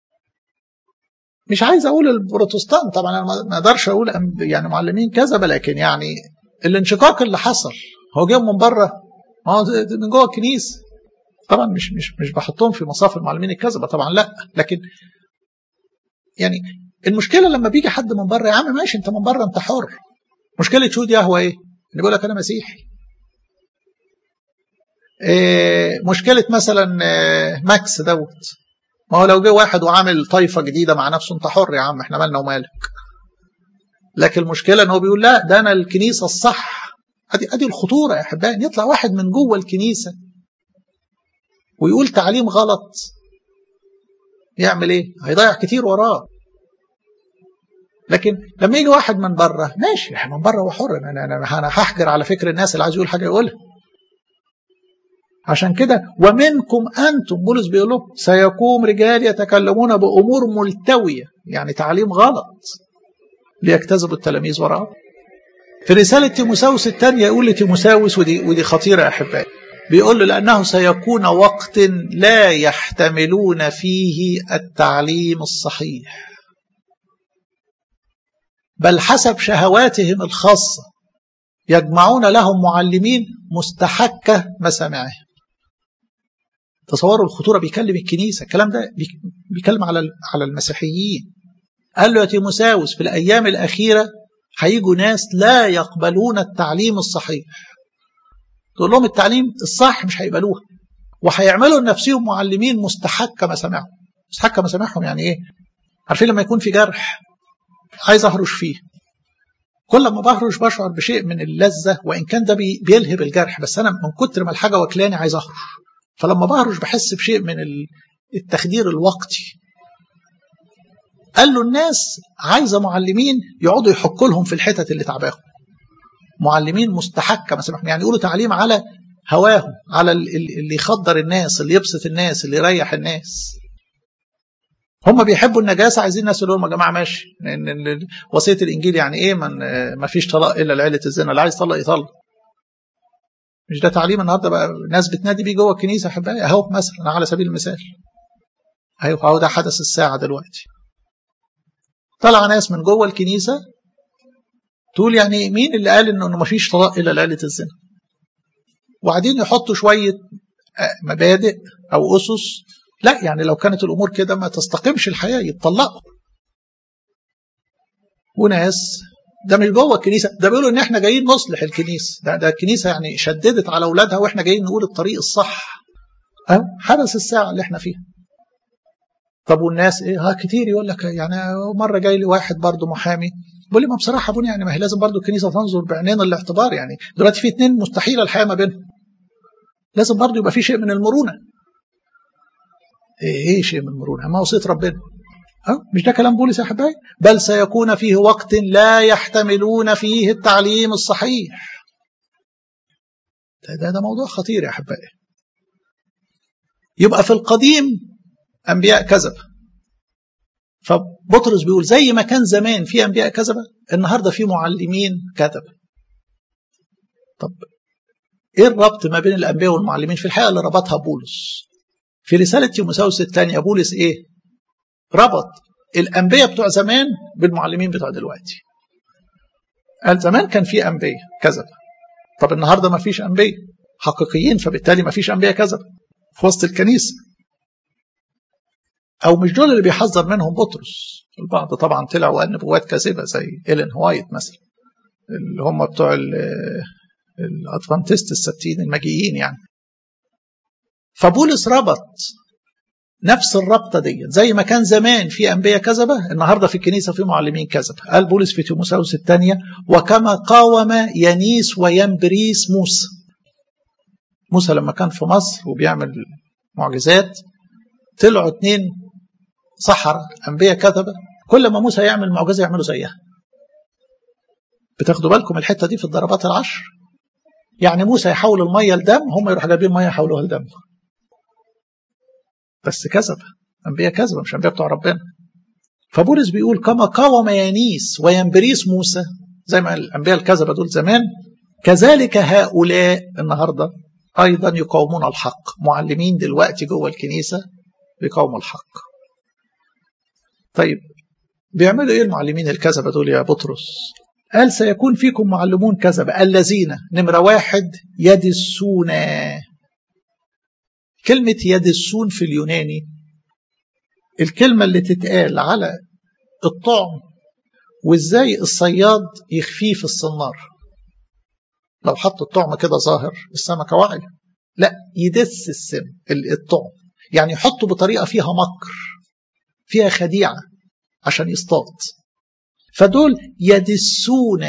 Speaker 1: مش عايز اقول البروتستانت طبعا انا ما اقدرش اقول يعني معلمين كذبه لكن يعني الانشقاق اللي حصل هو جاي من بره ما هو من جوه الكنيسه طبعا مش مش مش بحطهم في مصاف المعلمين الكذبه طبعا لا لكن يعني المشكله لما بيجي حد من بره يا عم ماشي انت من بره انت حر مشكله شهود يهوى ايه؟ اللي بيقول لك انا مسيحي إيه مشكله مثلا ماكس دوت ما هو لو جه واحد وعامل طائفه جديده مع نفسه انت حر يا عم احنا مالنا ومالك لكن المشكله ان هو بيقول لا ده انا الكنيسه الصح ادي ادي الخطوره يا احبائي يطلع واحد من جوه الكنيسه ويقول تعليم غلط يعمل ايه؟ هيضيع كتير وراه لكن لما يجي واحد من بره ماشي من بره هو حر انا انا انا هحجر على فكر الناس اللي عايز يقول حاجه يقولها عشان كده ومنكم انتم بولس بيقول له سيقوم رجال يتكلمون بامور ملتويه يعني تعليم غلط ليجتذبوا التلاميذ وراءه في رساله تيموساوس الثانيه يقول لتيموساوس ودي ودي خطيره يا احبائي بيقول له لانه سيكون وقت لا يحتملون فيه التعليم الصحيح بل حسب شهواتهم الخاصه يجمعون لهم معلمين مستحكه مسامعهم تصوروا الخطوره بيكلم الكنيسه الكلام ده بيكلم على على المسيحيين قال له يا تيموساوس في الايام الاخيره هيجوا ناس لا يقبلون التعليم الصحيح تقول لهم التعليم الصح مش هيقبلوها وهيعملوا لنفسهم معلمين مستحكه مسامعهم مستحكه مسامعهم يعني ايه عارفين لما يكون في جرح عايز اهرش فيه كل ما بهرش بشعر بشيء من اللذه وان كان ده بيلهب الجرح بس انا من كتر ما الحاجه واكلاني عايز اهرش فلما بهرش بحس بشيء من التخدير الوقتي قال له الناس عايزه معلمين يقعدوا يحكوا لهم في الحتت اللي تعباهم معلمين مستحكه مثلا يعني يقولوا تعليم على هواهم على اللي يخدر الناس اللي يبسط الناس اللي يريح الناس هم بيحبوا النجاسه عايزين الناس يقولوا لهم يا جماعه ماشي لان وصيه الانجيل يعني ايه من ما فيش طلاق الا لعيله الزنا اللي عايز يطلق يطلق مش ده تعليم النهارده بقى ناس بتنادي بيه جوه الكنيسه احبائي اهو مثلا على سبيل المثال ايوه اهو ده حدث الساعه دلوقتي طلع ناس من جوه الكنيسه تقول يعني مين اللي قال انه ما فيش طلاق الا لعيله الزنا وبعدين يحطوا شويه مبادئ او اسس لا يعني لو كانت الامور كده ما تستقيمش الحياه يتطلقوا وناس ده مش جوه الكنيسه ده بيقولوا ان احنا جايين نصلح الكنيسه ده ده الكنيسه يعني شددت على اولادها واحنا جايين نقول الطريق الصح اهو حدث الساعه اللي احنا فيها طب والناس ايه ها كتير يقول لك يعني مره جاي لي واحد برضه محامي بيقول لي ما بصراحه ابونا يعني ما هي لازم برضه الكنيسه تنظر بعينين الاعتبار يعني دلوقتي في اثنين مستحيله الحياه ما بينهم لازم برضه يبقى في شيء من المرونه ايه ايه شيء من المرونه ما وصيه ربنا أه؟ مش ده كلام بولس يا احبائي بل سيكون فيه وقت لا يحتملون فيه التعليم الصحيح ده, ده, ده موضوع خطير يا احبائي يبقى في القديم انبياء كذبه فبطرس بيقول زي ما كان زمان في انبياء كذبه النهارده في معلمين كذبه طب ايه الربط ما بين الانبياء والمعلمين في الحقيقه اللي ربطها بولس في رساله تيموثاوس الثانيه بولس ايه ربط الانبياء بتوع زمان بالمعلمين بتوع دلوقتي قال زمان كان في انبياء كذبه طب النهارده ما فيش انبياء حقيقيين فبالتالي ما فيش انبياء كذبه في وسط الكنيسه او مش دول اللي بيحذر منهم بطرس البعض طبعا طلع وقال نبوات كاذبه زي إيلين هوايت مثلا اللي هم بتوع الادفانتست السبتين المجيين يعني فبولس ربط نفس الرابطة دي زي ما كان زمان في أنبياء كذبة النهاردة في الكنيسة في معلمين كذبة قال بولس في تيموساوس الثانية وكما قاوم ينيس وينبريس موسى موسى لما كان في مصر وبيعمل معجزات طلعوا اتنين سحرة أنبياء كذبة كل ما موسى يعمل معجزة يعملوا زيها بتاخدوا بالكم الحتة دي في الضربات العشر يعني موسى يحول المية لدم هم يروحوا جايبين مية يحولوها لدم بس كذب أنبياء كذبة مش أنبياء بتوع ربنا فبولس بيقول كما قاوم يانيس وينبريس موسى زي ما الأنبياء الكذبة دول زمان كذلك هؤلاء النهاردة أيضا يقاومون الحق معلمين دلوقتي جوه الكنيسة بيقاوموا الحق طيب بيعملوا ايه المعلمين الكذبة دول يا بطرس قال سيكون فيكم معلمون كذبة الذين نمرة واحد يدسون كلمة يدسون في اليوناني الكلمة اللي تتقال على الطعم وازاي الصياد يخفيه في الصنار لو حط الطعم كده ظاهر السمكة واعية لا يدس السم الطعم يعني يحطه بطريقة فيها مكر فيها خديعة عشان يصطاد فدول يدسون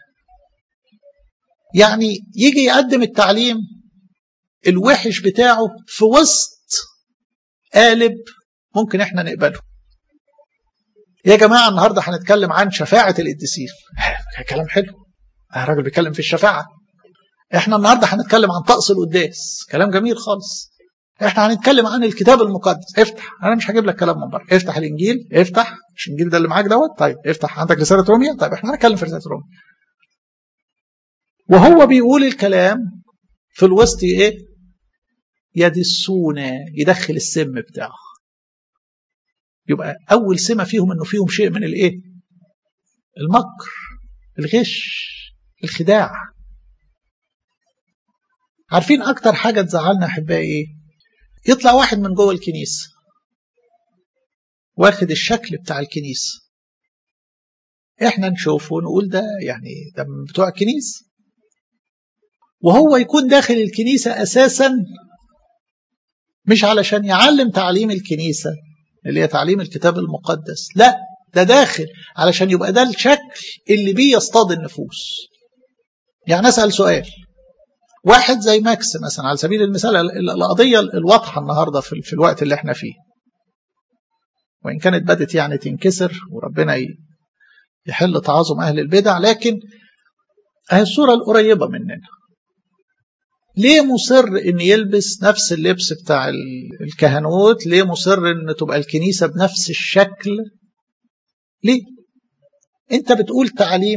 Speaker 1: يعني يجي يقدم التعليم الوحش بتاعه في وسط قالب ممكن احنا نقبله يا جماعة النهاردة هنتكلم عن شفاعة القديسين كلام حلو الراجل بيتكلم في الشفاعة احنا النهاردة هنتكلم عن طقس القداس كلام جميل خالص احنا هنتكلم عن الكتاب المقدس افتح انا مش هجيب لك كلام من بره افتح الانجيل افتح مش الانجيل ده اللي معاك دوت طيب افتح عندك رساله روميا طيب احنا هنتكلم في رساله روميا وهو بيقول الكلام في الوسط ايه يدسون يدخل السم بتاعه يبقى اول سمه فيهم انه فيهم شيء من الايه المكر الغش الخداع عارفين اكتر حاجه تزعلنا احبائي ايه يطلع واحد من جوه الكنيسة واخد الشكل بتاع الكنيسة احنا نشوفه ونقول ده يعني ده من بتوع الكنيسة وهو يكون داخل الكنيسة أساسا مش علشان يعلم تعليم الكنيسة اللي هي تعليم الكتاب المقدس لا ده داخل علشان يبقى ده الشكل اللي بيه يصطاد النفوس يعني أسأل سؤال واحد زي ماكس مثلا على سبيل المثال القضية الواضحة النهاردة في, في الوقت اللي احنا فيه وإن كانت بدت يعني تنكسر وربنا يحل تعاظم أهل البدع لكن أهي الصورة القريبة مننا ليه مصر ان يلبس نفس اللبس بتاع الكهنوت ليه مصر ان تبقى الكنيسة بنفس الشكل ليه انت بتقول تعليم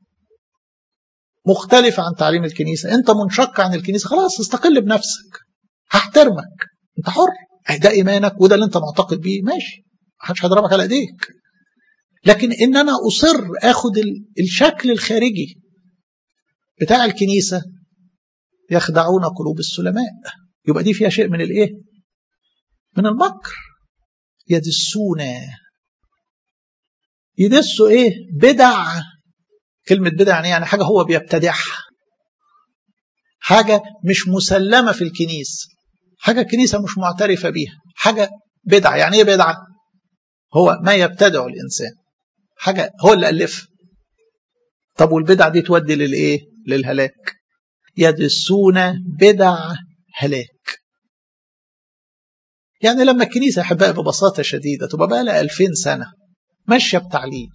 Speaker 1: مختلف عن تعليم الكنيسة انت منشق عن الكنيسة خلاص استقل بنفسك هحترمك انت حر ده ايمانك وده اللي انت معتقد بيه ماشي محدش هيضربك على ايديك لكن ان انا اصر اخد الشكل الخارجي بتاع الكنيسة يخدعون قلوب السلماء يبقى دي فيها شيء من الايه من المكر يدسون يدسوا ايه بدع كلمة بدع يعني يعني حاجة هو بيبتدعها حاجة مش مسلمة في الكنيسة حاجة الكنيسة مش معترفة بيها حاجة بدعة يعني ايه بدعة هو ما يبتدع الإنسان حاجة هو اللي ألفها طب والبدع دي تودي للإيه للهلاك يدسون بدع هلاك يعني لما الكنيسة أحبائي ببساطة شديدة تبقى بقى لها 2000 سنة ماشية بتعليم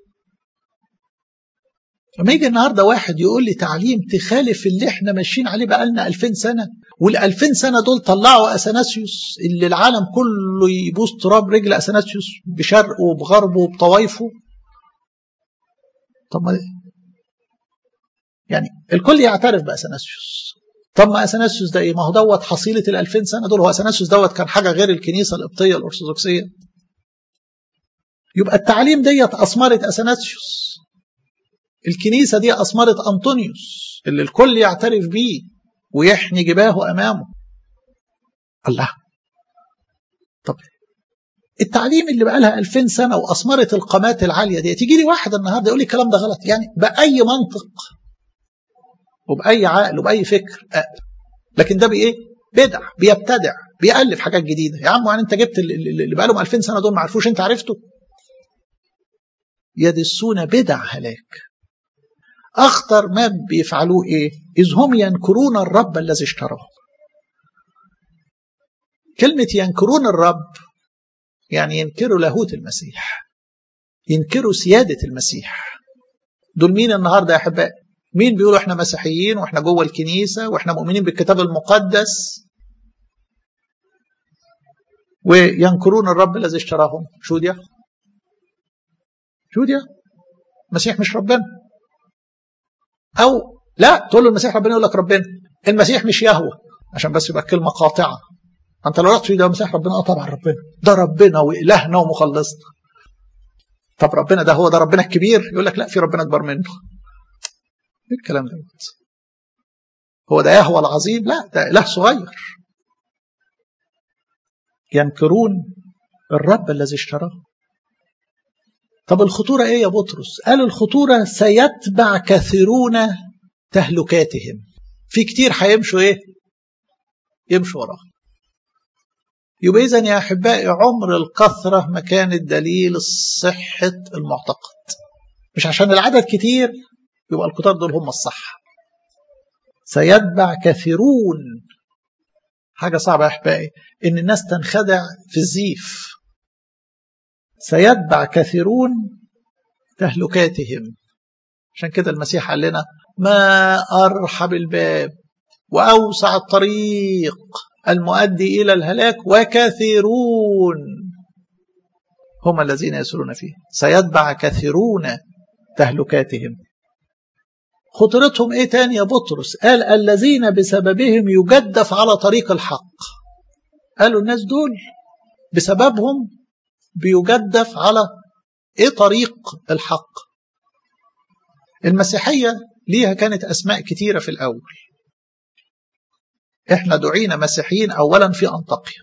Speaker 1: لما يجي النهارده واحد يقول لي تعليم تخالف اللي احنا ماشيين عليه بقى لنا 2000 سنه وال 2000 سنه دول طلعوا اثناسيوس اللي العالم كله يبوس تراب رجل اثناسيوس بشرقه وبغربه وبطوايفه طب ما يعني الكل يعترف باثناسيوس طب ما اثناسيوس ده ايه؟ ما هو دوت حصيله ال 2000 سنه دول هو اثناسيوس دوت كان حاجه غير الكنيسه القبطيه الارثوذكسيه يبقى التعليم ديت اثمرت اثناسيوس الكنيسة دي أثمرت أنطونيوس اللي الكل يعترف بيه ويحني جباهه أمامه الله طب التعليم اللي بقى لها 2000 سنة وأثمرت القامات العالية دي تيجي لي واحد النهاردة يقول لي الكلام ده غلط يعني بأي منطق وبأي عقل وبأي فكر أقل. لكن ده بإيه؟ بدع بيبتدع بيألف حاجات جديدة يا عم يعني انت جبت اللي بقالهم 2000 سنة دول ما عرفوش انت عرفته يدسون بدع هلاك أخطر ما بيفعلوه إيه إذ هم ينكرون الرب الذي اشتراه كلمة ينكرون الرب يعني ينكروا لاهوت المسيح ينكروا سيادة المسيح دول مين النهاردة يا أحبائي مين بيقولوا احنا مسيحيين واحنا جوه الكنيسة واحنا مؤمنين بالكتاب المقدس وينكرون الرب الذي اشتراهم شو دي شو دي المسيح مش ربنا او لا تقول له المسيح ربنا يقول لك ربنا المسيح مش يهوى عشان بس يبقى كلمه قاطعه انت لو رحت في ده المسيح ربنا اه طبعا ربنا ده ربنا والهنا ومخلصنا طب ربنا ده هو ده ربنا الكبير يقول لك لا في ربنا اكبر منه ايه الكلام ده هو ده يهوى العظيم لا ده اله صغير ينكرون الرب الذي اشتراه طب الخطورة ايه يا بطرس قال الخطورة سيتبع كثيرون تهلكاتهم في كتير هيمشوا ايه يمشوا وراه يبقى اذا يا احبائي عمر الكثرة ما كانت دليل صحة المعتقد مش عشان العدد كتير يبقى الكتار دول هم الصح سيتبع كثيرون حاجة صعبة يا أحبائي إن الناس تنخدع في الزيف سيتبع كثيرون تهلكاتهم عشان كده المسيح قال لنا ما أرحب الباب وأوسع الطريق المؤدي إلى الهلاك وكثيرون هم الذين يسرون فيه سيتبع كثيرون تهلكاتهم خطرتهم ايه تاني يا بطرس قال الذين بسببهم يجدف على طريق الحق قالوا الناس دول بسببهم بيجدف على ايه طريق الحق المسيحية ليها كانت أسماء كتيرة في الأول احنا دعينا مسيحيين أولا في أنطاكيا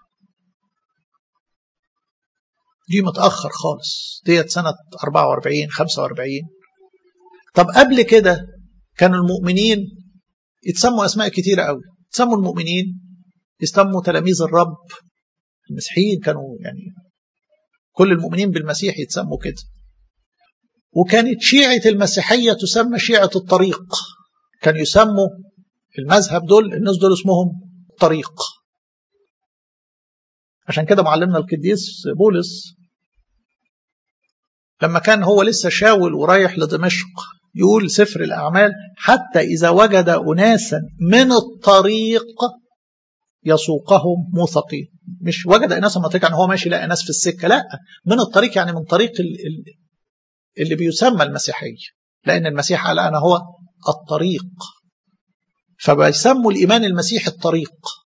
Speaker 1: دي متأخر خالص ديت سنة 44 45 طب قبل كده كانوا المؤمنين يتسموا أسماء كتيرة قوي يتسموا المؤمنين يسموا تلاميذ الرب المسيحيين كانوا يعني كل المؤمنين بالمسيح يتسموا كده وكانت شيعة المسيحية تسمى شيعة الطريق كانوا يسموا المذهب دول الناس دول اسمهم طريق عشان كده معلمنا القديس بولس لما كان هو لسه شاول ورايح لدمشق يقول سفر الأعمال حتى إذا وجد أناسا من الطريق يسوقهم موثقين مش وجد أناسا من الطريق يعني هو ماشي لقى ناس في السكة لا من الطريق يعني من طريق اللي بيسمى المسيحية لأن المسيح قال أنا هو الطريق فبيسموا الإيمان المسيحي الطريق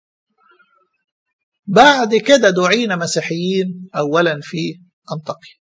Speaker 1: بعد كده دعينا مسيحيين أولا في أنطاكيا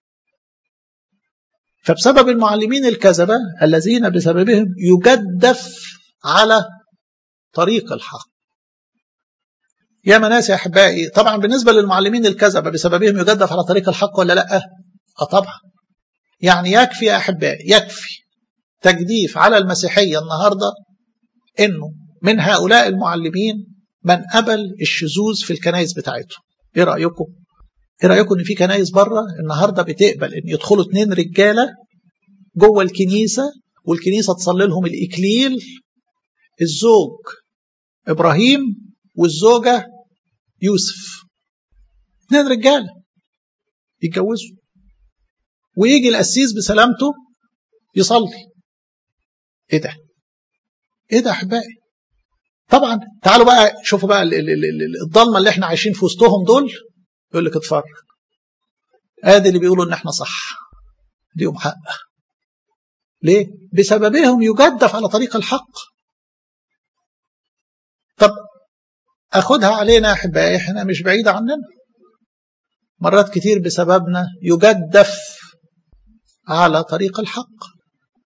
Speaker 1: فبسبب المعلمين الكذبة الذين بسببهم يجدف على طريق الحق يا مناس يا أحبائي طبعا بالنسبة للمعلمين الكذبة بسببهم يجدف على طريق الحق ولا لا أه طبعا يعني يكفي يا أحبائي يكفي تجديف على المسيحية النهاردة إنه من هؤلاء المعلمين من قبل الشذوذ في الكنائس بتاعتهم إيه رأيكم؟ ايه رايكم ان في كنايس بره النهارده بتقبل ان يدخلوا اتنين رجاله جوه الكنيسه والكنيسه تصلي لهم الاكليل الزوج ابراهيم والزوجه يوسف اتنين رجاله يتجوزوا ويجي القسيس بسلامته يصلي ايه ده ايه ده احبائي طبعا تعالوا بقى شوفوا بقى الضلمه اللي احنا عايشين في وسطهم دول يقول لك اتفرج ادي اللي بيقولوا ان احنا صح ليهم حق ليه بسببهم يجدف على طريق الحق طب اخدها علينا احبائي احنا مش بعيده عننا مرات كتير بسببنا يجدف على طريق الحق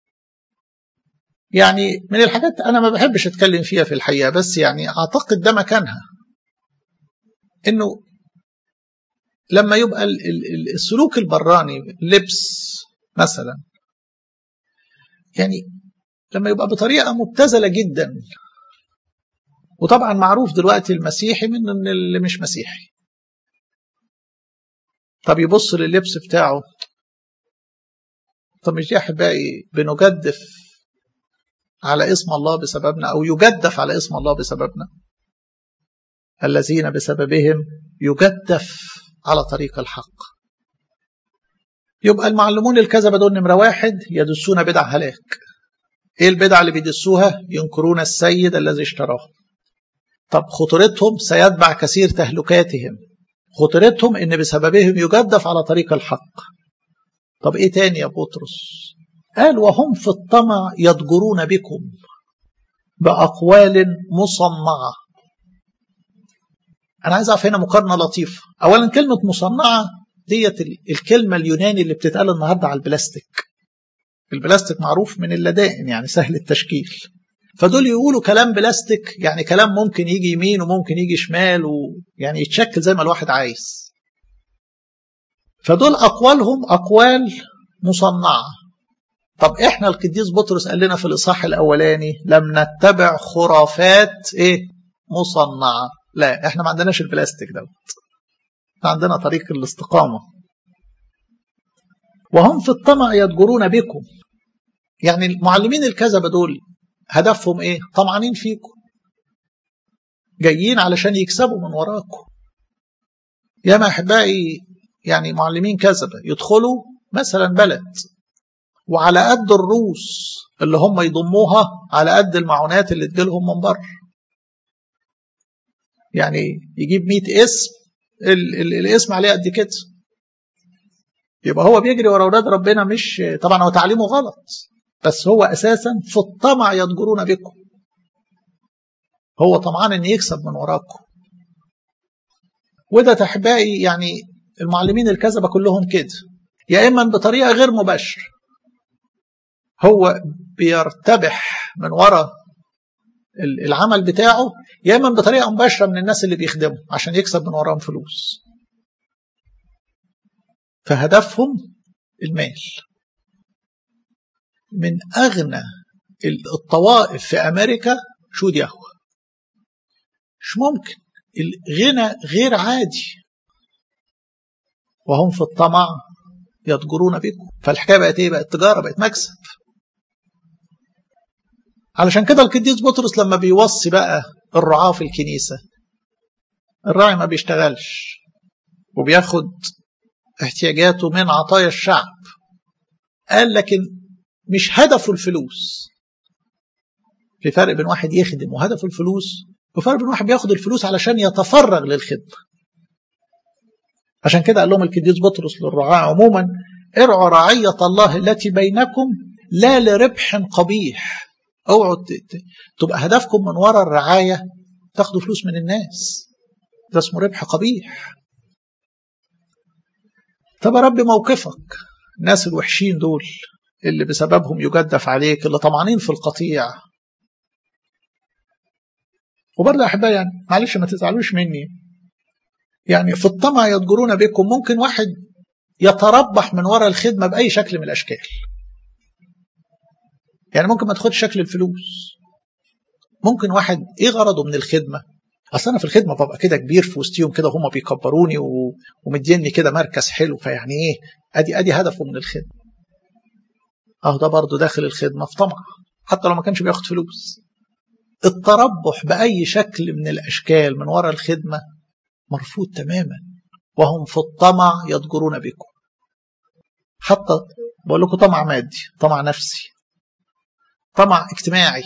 Speaker 1: يعني من الحاجات انا ما بحبش اتكلم فيها في الحقيقه بس يعني اعتقد ده مكانها انه لما يبقى السلوك البراني لبس مثلا يعني لما يبقى بطريقة مبتذلة جدا وطبعا معروف دلوقتي المسيحي من اللي مش مسيحي طب يبص لللبس بتاعه طب مش دي احبائي بنجدف على اسم الله بسببنا او يجدف على اسم الله بسببنا الذين بسببهم يجدف على طريق الحق يبقى المعلمون الكذبة دول نمرة واحد يدسون بدع هلاك ايه البدع اللي بيدسوها ينكرون السيد الذي اشتراه طب خطورتهم سيتبع كثير تهلكاتهم خطورتهم ان بسببهم يجدف على طريق الحق طب ايه تاني يا بطرس قال وهم في الطمع يضجرون بكم بأقوال مصنعة أنا عايز أعرف هنا مقارنة لطيفة أولا كلمة مصنعة ديت الكلمة اليوناني اللي بتتقال النهاردة على البلاستيك البلاستيك معروف من اللدائن يعني سهل التشكيل فدول يقولوا كلام بلاستيك يعني كلام ممكن يجي يمين وممكن يجي شمال ويعني يتشكل زي ما الواحد عايز فدول أقوالهم أقوال مصنعة طب احنا القديس بطرس قال لنا في الإصحاح الأولاني لم نتبع خرافات ايه مصنعة لا احنا ما عندناش البلاستيك دوت عندنا طريق الاستقامة وهم في الطمع يضجرون بكم يعني المعلمين الكذبة دول هدفهم ايه طمعانين فيكم جايين علشان يكسبوا من وراكم يا ما احبائي يعني معلمين كذبة يدخلوا مثلا بلد وعلى قد الروس اللي هم يضموها على قد المعونات اللي تجيلهم من بره يعني يجيب 100 اسم ال ال الاسم عليه قد كده يبقى هو بيجري ورا اولاد ربنا مش طبعا هو تعليمه غلط بس هو اساسا في الطمع يضجرون بكم هو طمعان ان يكسب من وراكم وده تحبائي يعني المعلمين الكذبه كلهم كده يا اما بطريقه غير مباشره هو بيرتبح من وراء العمل بتاعه يا اما بطريقه مباشره من الناس اللي بيخدموا عشان يكسب من وراهم فلوس فهدفهم المال من اغنى الطوائف في امريكا شهود يهوه مش ممكن الغنى غير عادي وهم في الطمع يضجرون بكم فالحكايه بقت ايه بقت تجاره بقت مكسب علشان كده القديس بطرس لما بيوصي بقى الرعاة في الكنيسة الراعي ما بيشتغلش وبياخد احتياجاته من عطايا الشعب قال لكن مش هدفه الفلوس في فرق بين واحد يخدم وهدفه الفلوس وفرق بين واحد بياخد الفلوس علشان يتفرغ للخدمة عشان كده قال لهم القديس بطرس للرعاة عموما ارعوا رعية الله التي بينكم لا لربح قبيح اوعوا تبقى هدفكم من وراء الرعاية تاخدوا فلوس من الناس ده اسمه ربح قبيح طب يا رب موقفك الناس الوحشين دول اللي بسببهم يجدف عليك اللي طمعانين في القطيع وبرضه احبائي يعني معلش ما تزعلوش مني يعني في الطمع يضجرون بكم ممكن واحد يتربح من وراء الخدمه باي شكل من الاشكال يعني ممكن ما تاخدش شكل الفلوس ممكن واحد ايه غرضه من الخدمه اصل انا في الخدمه ببقى كده كبير في وسطهم كده هم بيكبروني و... ومديني كده مركز حلو فيعني ايه ادي ادي هدفه من الخدمه اهو ده برضه داخل الخدمه في طمع حتى لو ما كانش بياخد فلوس التربح باي شكل من الاشكال من وراء الخدمه مرفوض تماما وهم في الطمع يضجرون بكم حتى بقول لكم طمع مادي طمع نفسي طمع اجتماعي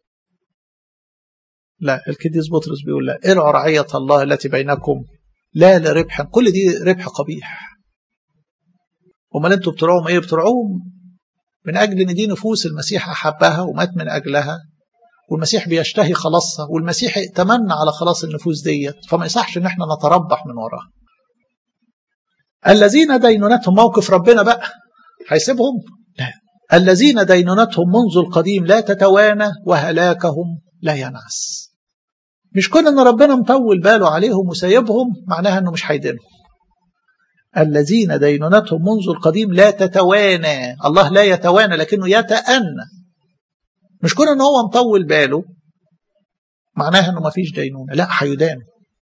Speaker 1: لا القديس بطرس بيقول لا ارعوا رعية الله التي بينكم لا لربح كل دي ربح قبيح امال انتوا بترعوهم ايه بترعوهم من اجل ان دي نفوس المسيح احبها ومات من اجلها والمسيح بيشتهي خلاصها والمسيح ائتمنى على خلاص النفوس ديت فما يصحش ان احنا نتربح من وراها الذين دينونتهم موقف ربنا بقى هيسيبهم لا الذين دينونتهم منذ القديم لا تتوانى وهلاكهم لا ينعس مش كون ان ربنا مطول باله عليهم وسايبهم معناها انه مش هيدينهم الذين دينونتهم منذ القديم لا تتوانى الله لا يتوانى لكنه يتأنى مش كون ان هو مطول باله معناها انه ما فيش دينونه لا هيدانوا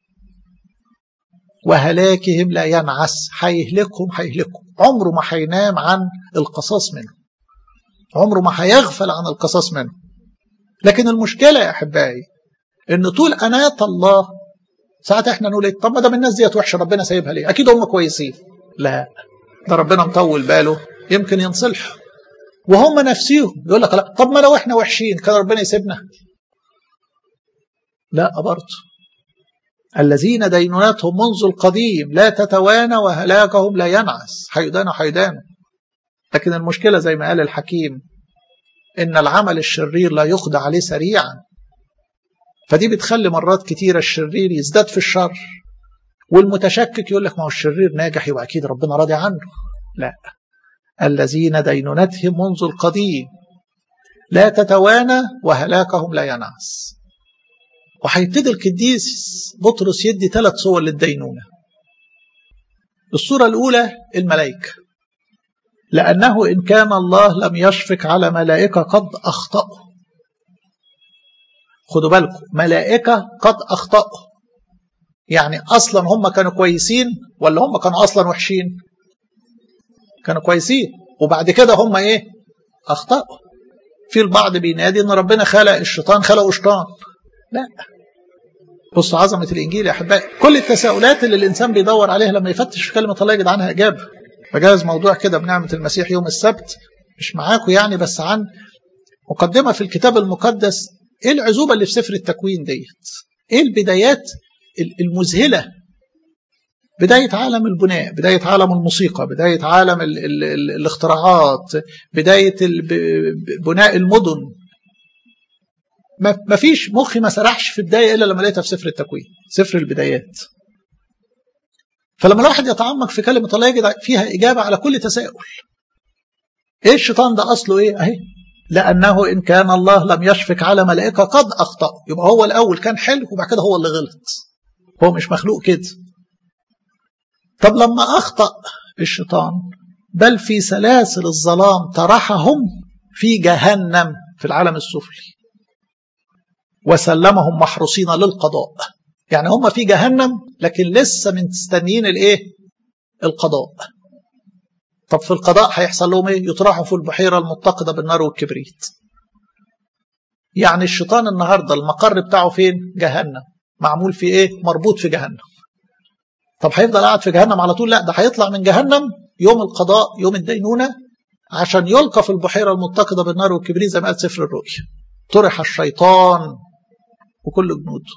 Speaker 1: وهلاكهم لا ينعس هيهلكهم هيهلكهم عمره ما هينام عن القصاص منه عمره ما هيغفل عن القصاص منه لكن المشكله يا احبائي ان طول اناه الله ساعات احنا نقول ايه طب ما دام الناس ديت وحشه ربنا سايبها ليه؟ اكيد هم كويسين. لا ده ربنا مطول باله يمكن ينصلحوا. وهم نفسيهم يقول لك لا طب ما لو احنا وحشين كان ربنا يسيبنا؟ لا برضه. الذين دينونتهم منذ القديم لا تتوانى وهلاكهم لا ينعس حيدان حيدان لكن المشكلة زي ما قال الحكيم إن العمل الشرير لا يقضى عليه سريعا فدي بتخلي مرات كتيرة الشرير يزداد في الشر والمتشكك يقول لك ما هو الشرير ناجح يبقى أكيد ربنا راضي عنه لا الذين دينونتهم منذ القديم لا تتوانى وهلاكهم لا ينعس وهيبتدي القديس بطرس يدي ثلاث صور للدينونة الصورة الأولى الملائكة لأنه إن كان الله لم يشفق على ملائكة قد أخطأوا خدوا بالكم ملائكة قد أخطأوا يعني أصلا هم كانوا كويسين ولا هم كانوا أصلا وحشين كانوا كويسين وبعد كده هم إيه أخطأوا في البعض بينادي إن ربنا خلق الشيطان خلقه شيطان لا بصوا عظمة الإنجيل يا أحبائي كل التساؤلات اللي الإنسان بيدور عليها لما يفتش في كلمة الله يجد عنها إجابة فجاز موضوع كده بنعمة المسيح يوم السبت مش معاكم يعني بس عن مقدمة في الكتاب المقدس ايه العزوبة اللي في سفر التكوين ديت ايه البدايات المذهلة بداية عالم البناء بداية عالم الموسيقى بداية عالم ال ال ال الاختراعات بداية بناء المدن ما فيش مخي ما سرحش في بداية إلا لما لقيتها في سفر التكوين سفر البدايات فلما الواحد يتعمق في كلمة الله يجد فيها إجابة على كل تساؤل إيه الشيطان ده أصله إيه أهي لأنه إن كان الله لم يشفق على ملائكة قد أخطأ يبقى هو الأول كان حلو وبعد كده هو اللي غلط هو مش مخلوق كده طب لما أخطأ الشيطان بل في سلاسل الظلام طرحهم في جهنم في العالم السفلي وسلمهم محروسين للقضاء يعني هم في جهنم لكن لسه مستنيين الايه القضاء طب في القضاء هيحصل لهم ايه يطرحوا في البحيره المتقده بالنار والكبريت يعني الشيطان النهارده المقر بتاعه فين جهنم معمول في ايه مربوط في جهنم طب هيفضل قاعد في جهنم على طول لا ده هيطلع من جهنم يوم القضاء يوم الدينونه عشان يلقى في البحيره المتقده بالنار والكبريت زي ما قال سفر الرؤيا طرح الشيطان وكل جنوده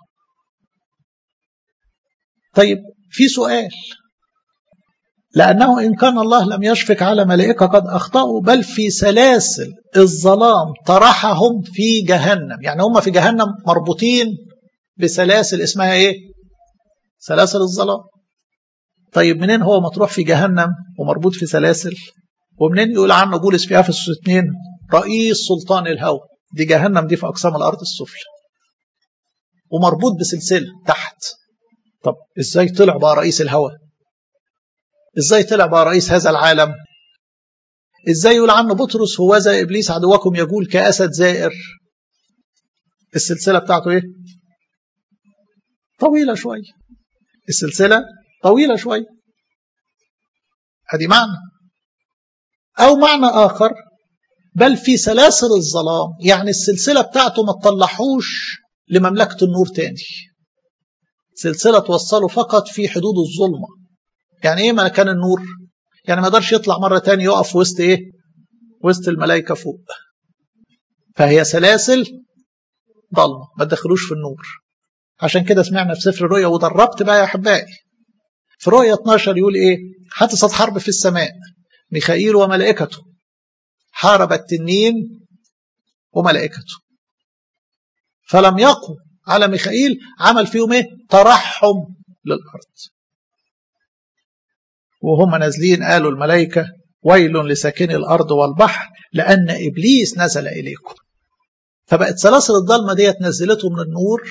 Speaker 1: طيب في سؤال لأنه إن كان الله لم يشفق على ملائكة قد أخطأوا بل في سلاسل الظلام طرحهم في جهنم يعني هم في جهنم مربوطين بسلاسل اسمها إيه سلاسل الظلام طيب منين هو مطروح في جهنم ومربوط في سلاسل ومنين يقول عنه بولس في أفسس 2 رئيس سلطان الهوى دي جهنم دي في أقسام الأرض السفلى ومربوط بسلسلة تحت طب ازاي طلع بقى رئيس الهوى ازاي طلع بقى رئيس هذا العالم ازاي يقول عنه بطرس هو ذا ابليس عدوكم يقول كاسد زائر السلسله بتاعته ايه طويله شويه السلسله طويله شويه ادي معنى او معنى اخر بل في سلاسل الظلام يعني السلسله بتاعته ما تطلعوش لمملكه النور تاني سلسلة توصله فقط في حدود الظلمة يعني ايه مكان النور يعني ما يقدرش يطلع مرة تاني يقف وسط ايه وسط الملائكة فوق فهي سلاسل ضلمة ما تدخلوش في النور عشان كده سمعنا في سفر الرؤيا ودربت بقى يا احبائي في رؤيا 12 يقول ايه حدثت حرب في السماء ميخائيل وملائكته حارب التنين وملائكته فلم يقوا على ميخائيل عمل فيهم ايه ترحم للارض وهم نازلين قالوا الملائكه ويل لساكني الارض والبحر لان ابليس نزل اليكم فبقت سلاسل الضلمه ديت نزلته من النور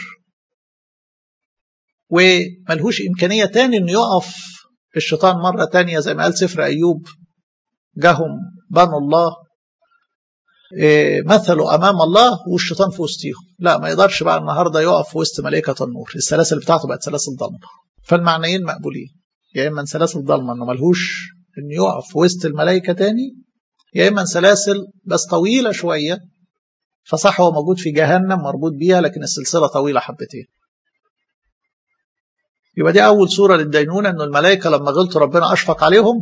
Speaker 1: وملهوش امكانيه تاني انه يقف الشيطان مره تانية زي ما قال سفر ايوب جاهم بنو الله مثلوا امام الله والشيطان في وسطهم لا ما يقدرش بقى النهارده يقف في وسط ملائكه النور السلاسل بتاعته بقت سلاسل ضلمه فالمعنيين مقبولين يا اما سلاسل ضلمه انه ملهوش انه يقف في وسط الملائكه تاني يا اما سلاسل بس طويله شويه فصح هو موجود في جهنم مربوط بيها لكن السلسله طويله حبتين يبقى دي اول صوره للدينونه انه الملائكه لما غلطوا ربنا اشفق عليهم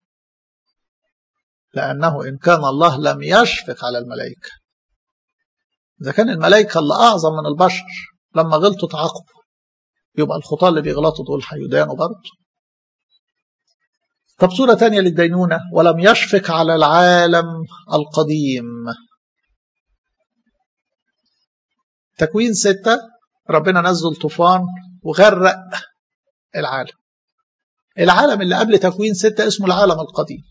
Speaker 1: لأنه إن كان الله لم يشفق على الملائكة إذا كان الملائكة اللي أعظم من البشر لما غلطوا تعاقبوا يبقى الخطاة اللي بيغلطوا دول هيدانوا برضه طب صورة تانية للدينونة ولم يشفق على العالم القديم تكوين ستة ربنا نزل طوفان وغرق العالم العالم اللي قبل تكوين ستة اسمه العالم القديم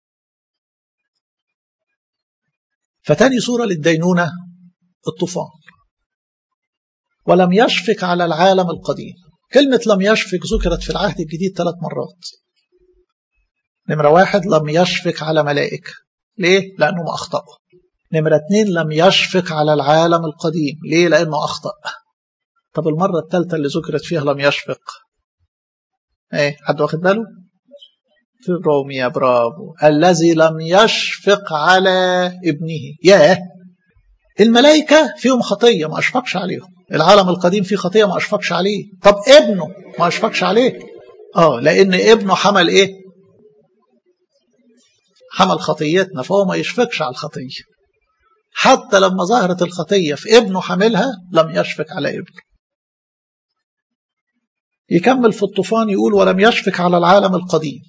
Speaker 1: فتاني صورة للدينونة الطوفان ولم يشفق على العالم القديم كلمة لم يشفق ذكرت في العهد الجديد ثلاث مرات نمرة واحد لم يشفق على ملائكة ليه؟ لأنهم أخطأوا نمرة اتنين لم يشفق على العالم القديم ليه؟ لأنه أخطأ طب المرة الثالثة اللي ذكرت فيها لم يشفق ايه حد واخد باله؟ في روميا برافو الذي لم يشفق على ابنه ياه الملائكة فيهم خطية ما أشفقش عليهم العالم القديم فيه خطية ما أشفقش عليه طب ابنه ما أشفقش عليه آه لأن ابنه حمل إيه حمل خطيتنا فهو ما يشفقش على الخطية حتى لما ظهرت الخطية في ابنه حملها لم يشفق على ابنه يكمل في الطوفان يقول ولم يشفق على العالم القديم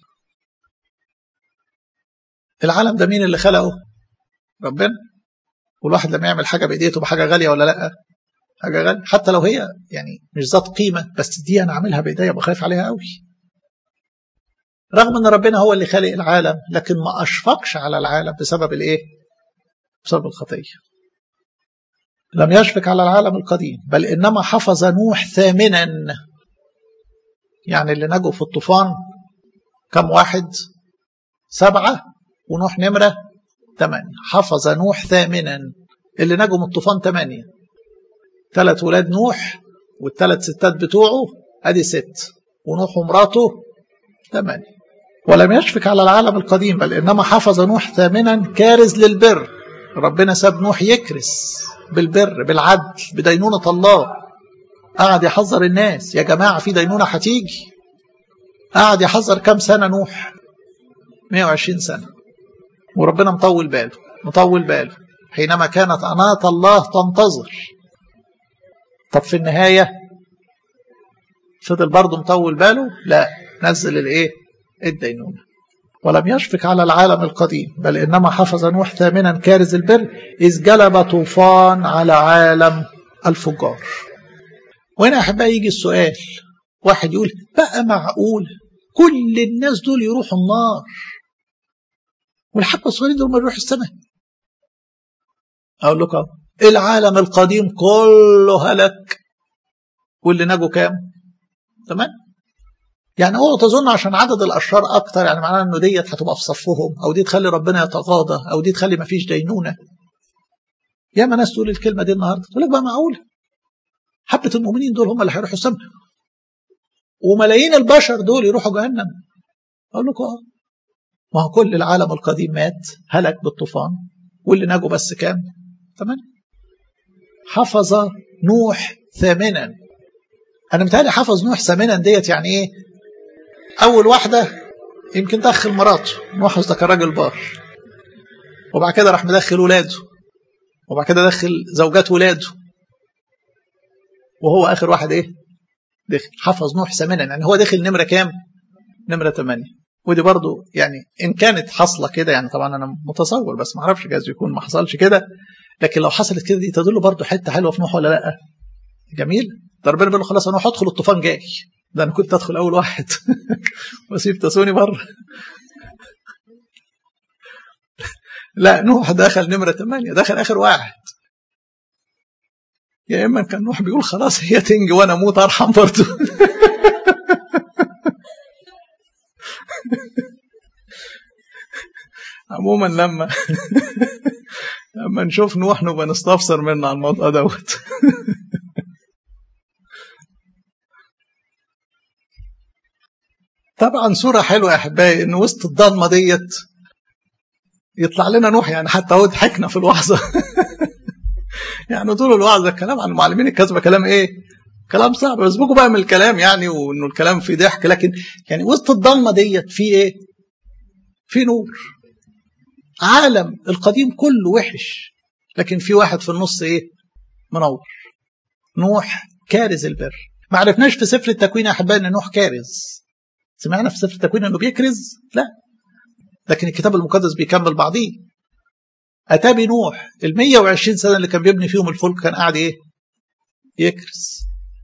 Speaker 1: العالم ده مين اللي خلقه ربنا والواحد لما يعمل حاجه بايديه تبقى حاجه غاليه ولا لا حاجه غاليه حتى لو هي يعني مش ذات قيمه بس دي انا اعملها بايديا ابقى خايف عليها قوي رغم ان ربنا هو اللي خالق العالم لكن ما اشفقش على العالم بسبب الايه بسبب الخطيه لم يشفق على العالم القديم بل انما حفظ نوح ثامنا يعني اللي نجوا في الطوفان كم واحد سبعه ونوح نمرة ثمانية حفظ نوح ثامنا اللي نجوا من الطوفان ثمانية ثلاث ولاد نوح والثلاث ستات بتوعه ادي ست ونوح ومراته ثمانية ولم يشفق على العالم القديم بل انما حفظ نوح ثامنا كارز للبر ربنا ساب نوح يكرس بالبر بالعدل بدينونة الله قعد يحذر الناس يا جماعة في دينونة هتيجي قعد يحذر كم سنة نوح 120 سنة وربنا مطول باله مطول باله حينما كانت أناة الله تنتظر طب في النهاية فضل برضه مطول باله لا نزل الايه الدينونة ولم يشفق على العالم القديم بل إنما حفظ نوح ثامنا كارز البر إذ جلب طوفان على عالم الفجار وهنا أحبائي يجي السؤال واحد يقول بقى معقول كل الناس دول يروحوا النار والحبة الصغيرين دول ما يروحوا السماء أقول لكم العالم القديم كله هلك واللي نجوا كام تمام يعني هو تظن عشان عدد الأشرار أكتر يعني معناه إنه ديت هتبقى في صفهم أو دي تخلي ربنا يتغاضى أو دي تخلي ما فيش دينونة ياما ناس تقول الكلمة دي النهاردة تقول لك بقى معقولة حبة المؤمنين دول هم اللي هيروحوا السماء وملايين البشر دول يروحوا جهنم أقول لكم آه ما هو كل العالم القديم مات هلك بالطوفان واللي نجوا بس كام؟ ثمانية حفظ نوح ثامنا أنا متهيألي حفظ نوح ثامنا ديت يعني إيه؟ أول واحدة يمكن دخل مراته نوح ده كان راجل بار وبعد كده راح مدخل ولاده وبعد كده دخل زوجات ولاده وهو آخر واحد إيه؟ دخل حفظ نوح ثامنا يعني هو دخل نمرة كام؟ نمرة ثمانية ودي برضو يعني إن كانت حاصلة كده يعني طبعا أنا متصور بس ما أعرفش جايز يكون ما حصلش كده لكن لو حصلت كده دي تدل برضو حتة حلوة في نوح ولا لأ جميل ده ربنا بيقول له خلاص أنا هدخل الطوفان جاي ده أنا كنت أدخل أول واحد وأسيب تسوني بره لا نوح دخل نمرة ثمانية دخل آخر واحد يا إما كان نوح بيقول خلاص هي تنجي وأنا أموت أرحم برضه عموما لما اما نشوف نوح نبقى نستفسر منه عن الموضوع دوت طبعا صورة حلوة يا أحبائي إن وسط الضلمة ديت يطلع لنا نوح يعني حتى هو ضحكنا في الوعظة يعني طول الوعظة الكلام عن المعلمين الكذبة كلام إيه؟ كلام صعب بس بيجوا بقى من الكلام يعني وإنه الكلام فيه ضحك لكن يعني وسط الضلمة ديت في إيه؟ في نور عالم القديم كله وحش لكن في واحد في النص إيه؟ منور نوح كارز البر ما عرفناش في سفر التكوين يا أحبائي إن نوح كارز سمعنا في سفر التكوين انه بيكرز لا لكن الكتاب المقدس بيكمل بعضيه اتى بنوح ال 120 سنه اللي كان بيبني فيهم الفلك كان قاعد ايه يكرز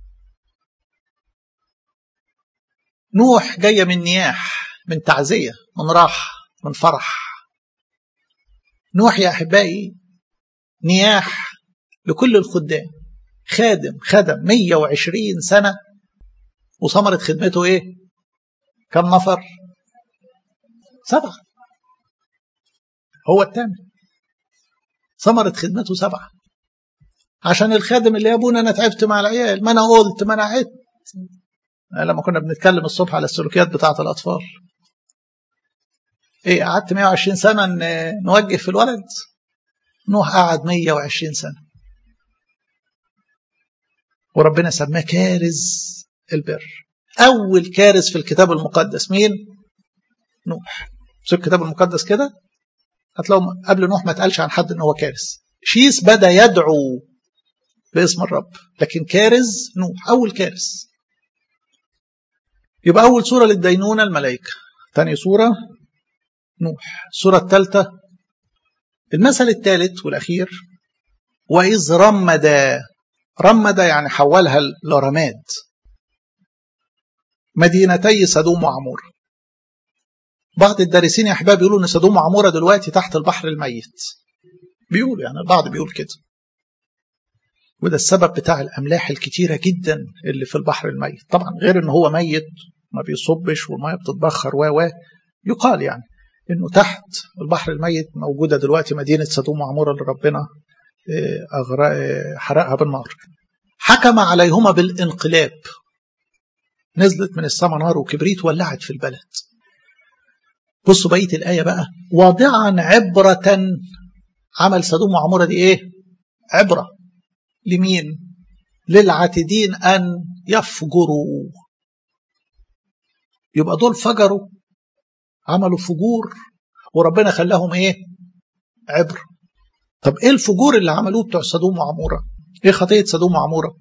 Speaker 1: نوح جايه من نياح من تعزيه من راحه من فرح نوح يا احبائي نياح لكل الخدام خادم خدم 120 سنه وثمره خدمته ايه كم نفر سبعة هو الثامن ثمرة خدمته سبعة عشان الخادم اللي يا ابونا انا تعبت مع العيال ما انا قلت ما انا عدت لما كنا بنتكلم الصبح على السلوكيات بتاعة الأطفال ايه قعدت 120 سنة نوجه في الولد نوح قعد 120 سنة وربنا سماه كارز البر أول كارث في الكتاب المقدس مين؟ نوح في الكتاب المقدس كده هتلاقوا قبل نوح ما اتقالش عن حد ان هو كارث شيس بدا يدعو باسم الرب لكن كارز نوح اول كارث يبقى اول صوره للدينونه الملائكه ثاني صوره نوح الصوره الثالثه المثل الثالث والاخير واذ رمد رمد يعني حولها لرماد مدينتي سدوم وعمور بعض الدارسين يا احباب بيقولوا ان سدوم وعموره دلوقتي تحت البحر الميت بيقولوا يعني البعض بيقول كده وده السبب بتاع الاملاح الكتيره جدا اللي في البحر الميت طبعا غير ان هو ميت ما بيصبش والميه بتتبخر و و يقال يعني انه تحت البحر الميت موجوده دلوقتي مدينه سدوم وعموره اللي ربنا حرقها بالنار حكم عليهما بالانقلاب نزلت من السماء نار وكبريت ولعت في البلد بصوا بقيه الايه بقى واضعا عبره عمل سدوم وعموره دي ايه عبره لمين للعاتدين ان يفجروا يبقى دول فجروا عملوا فجور وربنا خلاهم ايه عبر طب ايه الفجور اللي عملوه بتوع سدوم وعموره ايه خطيه سدوم وعموره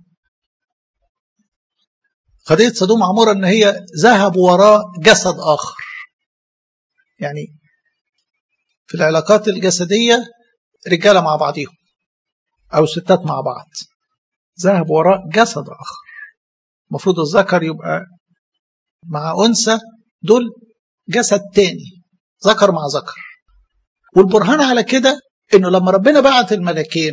Speaker 1: قضية سدوم عمورة ان هي ذهبوا وراء جسد اخر يعني في العلاقات الجسدية رجالة مع بعضهم او ستات مع بعض ذهبوا وراء جسد اخر المفروض الذكر يبقى مع انثى دول جسد تاني ذكر مع ذكر والبرهان على كده انه لما ربنا بعت الملكين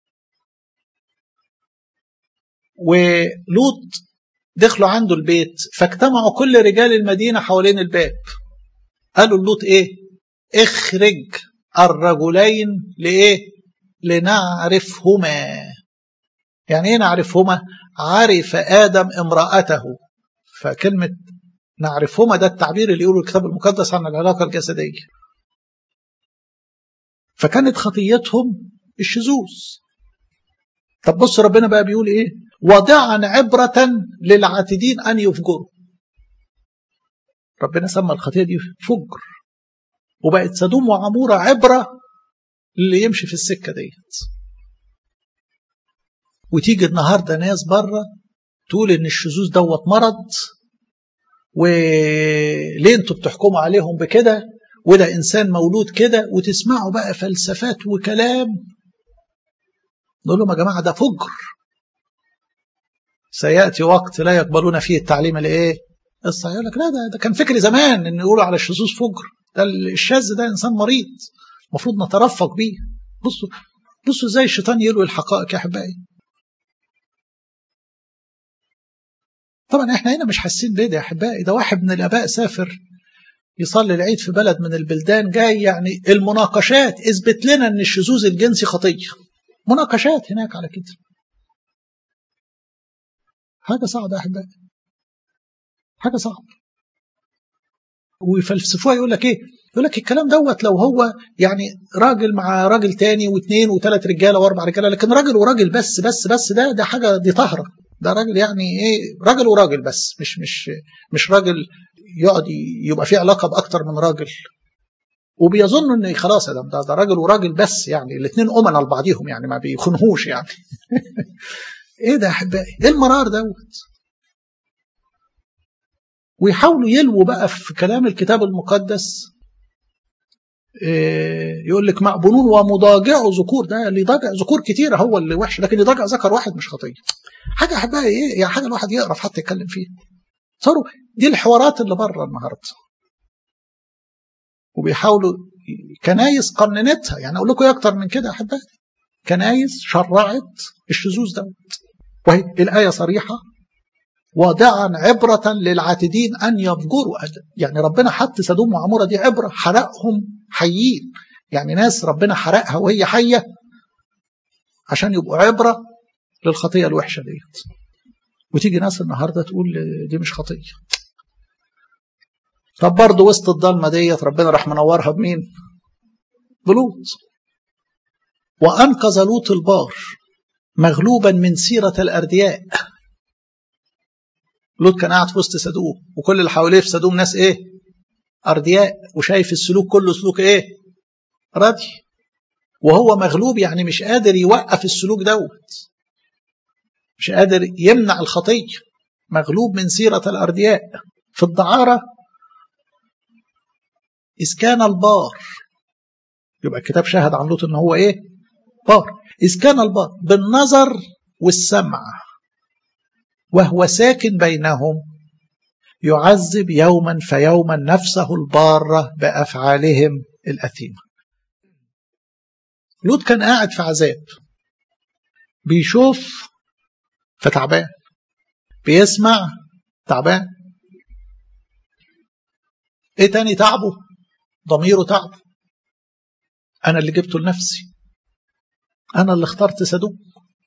Speaker 1: ولوط دخلوا عنده البيت فاجتمعوا كل رجال المدينة حوالين الباب قالوا اللوط ايه اخرج الرجلين لايه لنعرفهما يعني ايه نعرفهما عرف ادم امرأته فكلمة نعرفهما ده التعبير اللي يقوله الكتاب المقدس عن العلاقة الجسدية فكانت خطيتهم الشذوذ طب بص ربنا بقى بيقول ايه وضعا عبرة للعاتدين أن يفجروا ربنا سمى الخطية دي فجر وبقت سدوم وعمورة عبرة اللي يمشي في السكة ديت وتيجي النهاردة ناس بره تقول ان الشذوذ دوت مرض وليه انتوا بتحكموا عليهم بكده وده انسان مولود كده وتسمعوا بقى فلسفات وكلام نقول لهم يا جماعه ده فجر سياتي وقت لا يقبلون فيه التعليم الايه؟ الصحيح يقول لك لا ده, ده كان فكر زمان ان يقولوا على الشذوذ فجر ده الشاذ ده انسان مريض المفروض نترفق بيه بصوا بصوا ازاي الشيطان يلوي الحقائق يا احبائي طبعا احنا هنا مش حاسين بيه ده يا احبائي ده واحد من الاباء سافر يصلي العيد في بلد من البلدان جاي يعني المناقشات اثبت لنا ان الشذوذ الجنسي خطيه مناقشات هناك على كده حاجه صعبه يا احبائي حاجه صعبه ويفلسفوها يقول لك ايه يقول لك الكلام دوت لو هو يعني راجل مع راجل تاني واثنين وثلاث رجاله واربع رجاله لكن راجل وراجل بس بس بس ده ده حاجه دي طهره ده راجل يعني ايه راجل وراجل بس مش مش مش راجل يقعد يبقى في علاقه باكتر من راجل وبيظنوا ان خلاص ده ده راجل وراجل بس يعني الاثنين امنا لبعضيهم يعني ما بيخونهوش يعني ايه ده يا احبائي ايه المرار دوت ويحاولوا يلووا بقى في كلام الكتاب المقدس إيه يقول لك مقبولون ومضاجعوا ذكور ده اللي يضاجع ذكور كتيرة هو اللي وحش لكن يضاجع ذكر واحد مش خطيه حاجه احبائي ايه يعني حاجه الواحد يقرف حتى يتكلم فيها صاروا دي الحوارات اللي بره النهارده وبيحاولوا كنايس قننتها يعني اقول لكم ايه اكتر من كده يا احبائي كنايس شرعت الشذوذ دوت وهي الايه صريحه واضعا عبرة للعاتدين أن يفجروا يعني ربنا حط سدوم وعمورة دي عبرة حرقهم حيين يعني ناس ربنا حرقها وهي حية عشان يبقوا عبرة للخطية الوحشة ديت وتيجي ناس النهاردة تقول دي مش خطية طب برضه وسط الضلمة ديت ربنا راح منورها بمين بلوط وأنقذ لوط البار مغلوبا من سيرة الأردياء لوط كان قاعد في وسط سدوم وكل اللي حواليه في سدوم ناس ايه أردياء وشايف السلوك كله سلوك ايه ردي وهو مغلوب يعني مش قادر يوقف السلوك دوت مش قادر يمنع الخطية مغلوب من سيرة الأردياء في الدعارة إذ كان البار يبقى الكتاب شاهد عن لوط إن هو إيه؟ بار إذ كان البار بالنظر والسمع وهو ساكن بينهم يعذب يوما فيوما نفسه البارة بأفعالهم الأثيمة لوط كان قاعد في عذاب بيشوف فتعبان بيسمع تعبان ايه تاني تعبه ضميره تعبه انا اللي جبته لنفسي انا اللي اخترت سدوم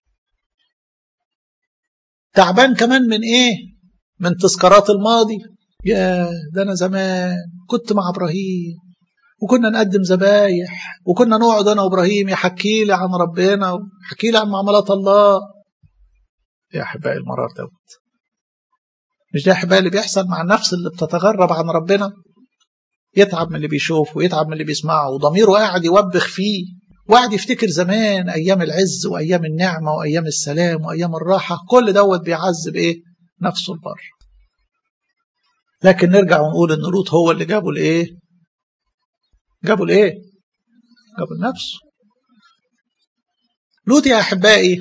Speaker 1: تعبان كمان من ايه من تذكارات الماضي يا ده انا زمان كنت مع ابراهيم وكنا نقدم ذبايح وكنا نقعد انا وابراهيم يحكي لي عن ربنا ويحكي لي عن معاملات الله يا احبائي المرار دوت مش ده احبائي اللي بيحصل مع النفس اللي بتتغرب عن ربنا يتعب من اللي بيشوفه ويتعب من اللي بيسمعه وضميره قاعد يوبخ فيه وقاعد يفتكر زمان ايام العز وايام النعمه وايام السلام وايام الراحه كل دوت بيعذب ايه نفسه البر لكن نرجع ونقول ان لوط هو اللي جابه لايه جابه لايه جابه لنفسه لوط يا احبائي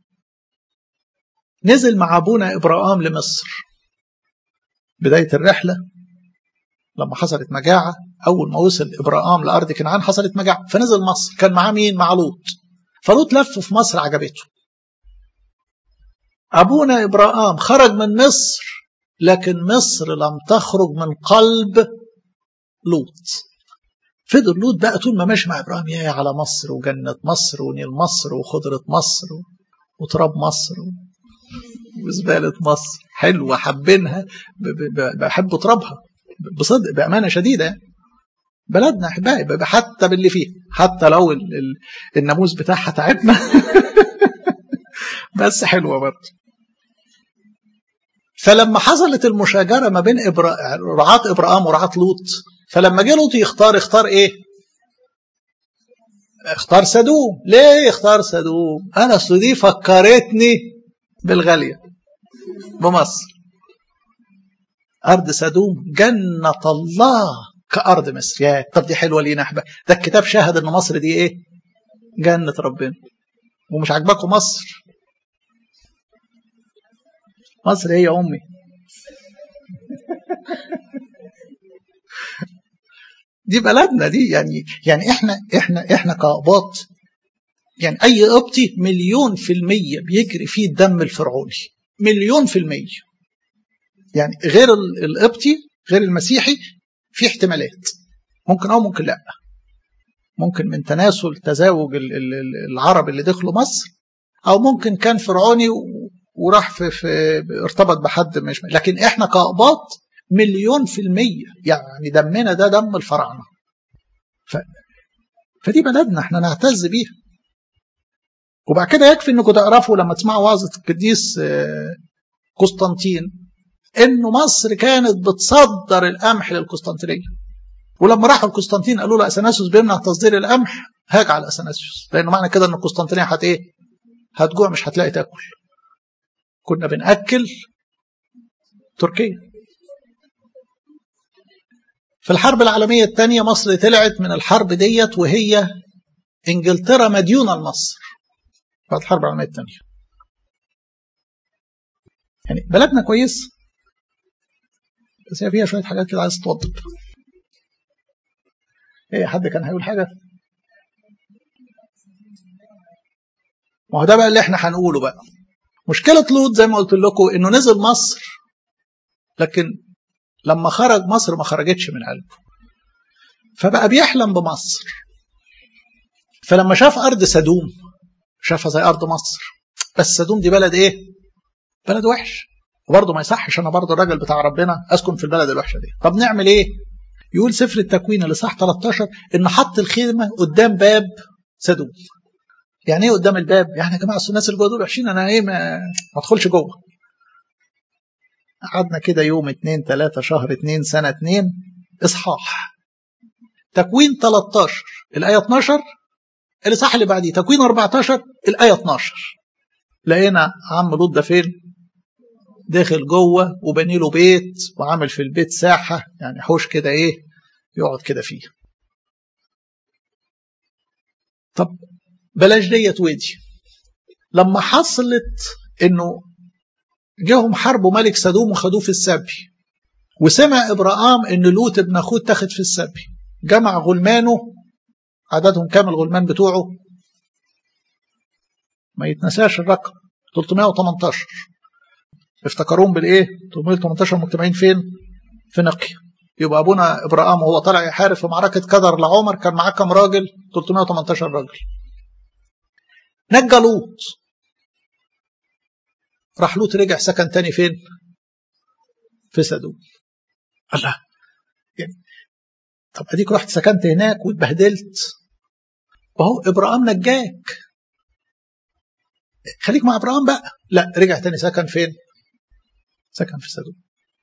Speaker 1: نزل مع ابونا ابراهام لمصر بدايه الرحله لما حصلت مجاعه اول ما وصل ابراهام لارض كنعان حصلت مجاعه فنزل مصر كان معاه مين مع لوط فلوط لف في مصر عجبته ابونا ابراهام خرج من مصر لكن مصر لم تخرج من قلب لوط فضل لوط بقى طول ما ماشي مع ابراهيم يا على مصر وجنه مصر ونيل مصر وخضره مصر وتراب مصر وزباله مصر حلوه حابينها بحب ترابها بصدق بامانه شديده بلدنا احبائي حتى باللي فيه حتى لو ال ال الناموس بتاعها تعبنا بس حلوه برضه فلما حصلت المشاجره ما بين إبرا... رعاة ابراهام ورعاة لوط فلما جه لوط يختار اختار ايه؟ اختار سدوم ليه اختار سدوم؟ انا اصل دي فكرتني بالغاليه بمصر ارض سدوم جنه الله كارض مصر يا طب دي حلوه لينا احبا ده الكتاب شاهد ان مصر دي ايه؟ جنه ربنا ومش عاجباكم مصر مصر هي امي دي بلدنا دي يعني يعني احنا احنا احنا كاقباط يعني اي قبطي مليون في المية بيجري فيه الدم الفرعوني مليون في المية يعني غير القبطي غير المسيحي في احتمالات ممكن أو ممكن لأ ممكن من تناسل تزاوج العرب اللي دخلوا مصر أو ممكن كان فرعوني وراح في, في ارتبط بحد مش لكن احنا كأقباط مليون في المية يعني دمنا ده دم الفراعنة ف... فدي بلدنا احنا نعتز بيها وبعد كده يكفي انكم تعرفوا لما تسمعوا وعظة القديس قسطنطين انه مصر كانت بتصدر القمح للقسطنطينية ولما راحوا القسطنطين قالوا له اثناسيوس بيمنع تصدير القمح هاج على اثناسيوس لانه معنى كده ان القسطنطينية هت ايه؟ هتجوع مش هتلاقي تاكل كنا بنأكل تركيا في الحرب العالمية الثانية مصر طلعت من الحرب ديت وهي انجلترا مديونة لمصر بعد الحرب العالمية الثانية يعني بلدنا كويس بس هي فيها شوية حاجات كده عايز تتوضب ايه حد كان هيقول حاجة ما هو ده بقى اللي احنا هنقوله بقى مشكلة لوط زي ما قلت لكم انه نزل مصر لكن لما خرج مصر ما خرجتش من قلبه فبقى بيحلم بمصر فلما شاف أرض سدوم شافها زي أرض مصر بس سدوم دي بلد إيه؟ بلد وحش وبرضه ما يصحش أنا برضه الراجل بتاع ربنا أسكن في البلد الوحشة دي طب نعمل إيه؟ يقول سفر التكوين اللي صح 13 إن حط الخيمة قدام باب سدوم يعني ايه قدام الباب؟ يعني يا جماعه الناس اللي جوه دول وحشين انا ايه ما, ما ادخلش جوه. قعدنا كده يوم اتنين تلاتة شهر اتنين سنة اتنين إصحاح تكوين 13 الآية 12 الإصحاح اللي بعديه تكوين 14 الآية 12 لقينا عم لوط ده فين؟ داخل جوه وبني له بيت وعامل في البيت ساحة يعني حوش كده إيه يقعد كده فيه. طب بلاش ديت ودي لما حصلت انه جاهم حربوا ملك سدوم وخدوه في السبي وسمع ابراهام ان لوط ابن اخوه اتاخد في السبي جمع غلمانه عددهم كام الغلمان بتوعه ما يتنساش الرقم 318 افتكروهم بالايه 318 مجتمعين فين في نقيا يبقى ابونا ابراهام وهو طالع يحارب في معركه كدر لعمر كان معاه كام راجل 318 راجل نجى لوط راح لوط رجع سكن تاني فين في سدوم الله يعني طب اديك رحت سكنت هناك واتبهدلت وهو ابراهام نجاك خليك مع ابراهام بقى لا رجع تاني سكن فين سكن في سدوم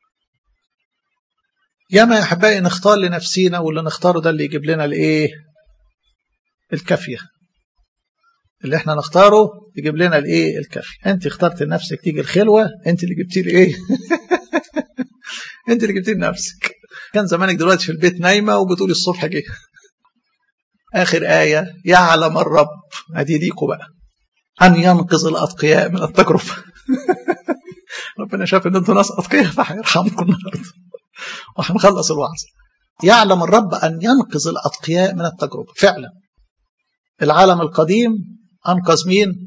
Speaker 1: ياما يا احبائي نختار لنفسينا واللي نختاره ده اللي يجيب لنا الايه الكافيه اللي احنا نختاره يجيب لنا الايه الكافي انت اخترت لنفسك تيجي الخلوه انت اللي جبتي لي ايه انت اللي جبتي لنفسك كان زمانك دلوقتي في البيت نايمه وبتقولي الصبح جه اخر ايه يعلم الرب ادي ليكوا بقى ان ينقذ الاتقياء من التجربه ربنا شاف ان انتوا ناس اتقياء فهيرحمكم النهارده وهنخلص الوعظ يعلم الرب ان ينقذ الاتقياء من التجربه فعلا العالم القديم أنقذ مين؟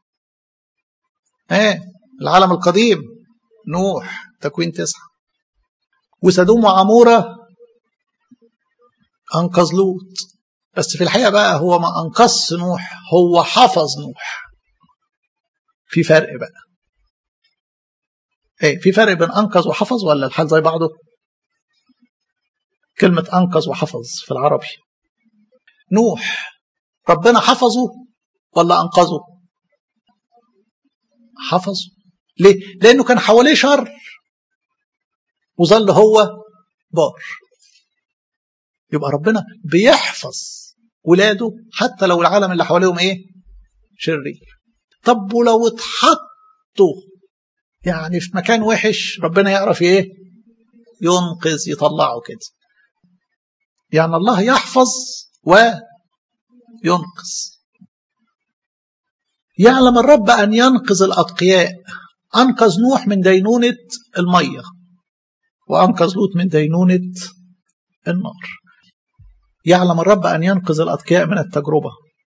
Speaker 1: ايه العالم القديم نوح تكوين تسعة وسدوم وعمورة أنقذ لوط بس في الحقيقة بقى هو ما أنقذش نوح هو حفظ نوح في فرق بقى ايه في فرق بين أنقذ وحفظ ولا الحال زي بعضه كلمة أنقذ وحفظ في العربي نوح ربنا حفظه ولا أنقذه حفظه ليه لأنه كان حواليه شر وظل هو بار يبقى ربنا بيحفظ ولاده حتى لو العالم اللي حواليهم ايه شرير طب ولو اتحطوا يعني في مكان وحش ربنا يعرف ايه ينقذ يطلعه كده يعني الله يحفظ وينقذ يعلم الرب أن ينقذ الأتقياء أنقذ نوح من دينونة المية وأنقذ لوط من دينونة النار يعلم الرب أن ينقذ الأتقياء من التجربة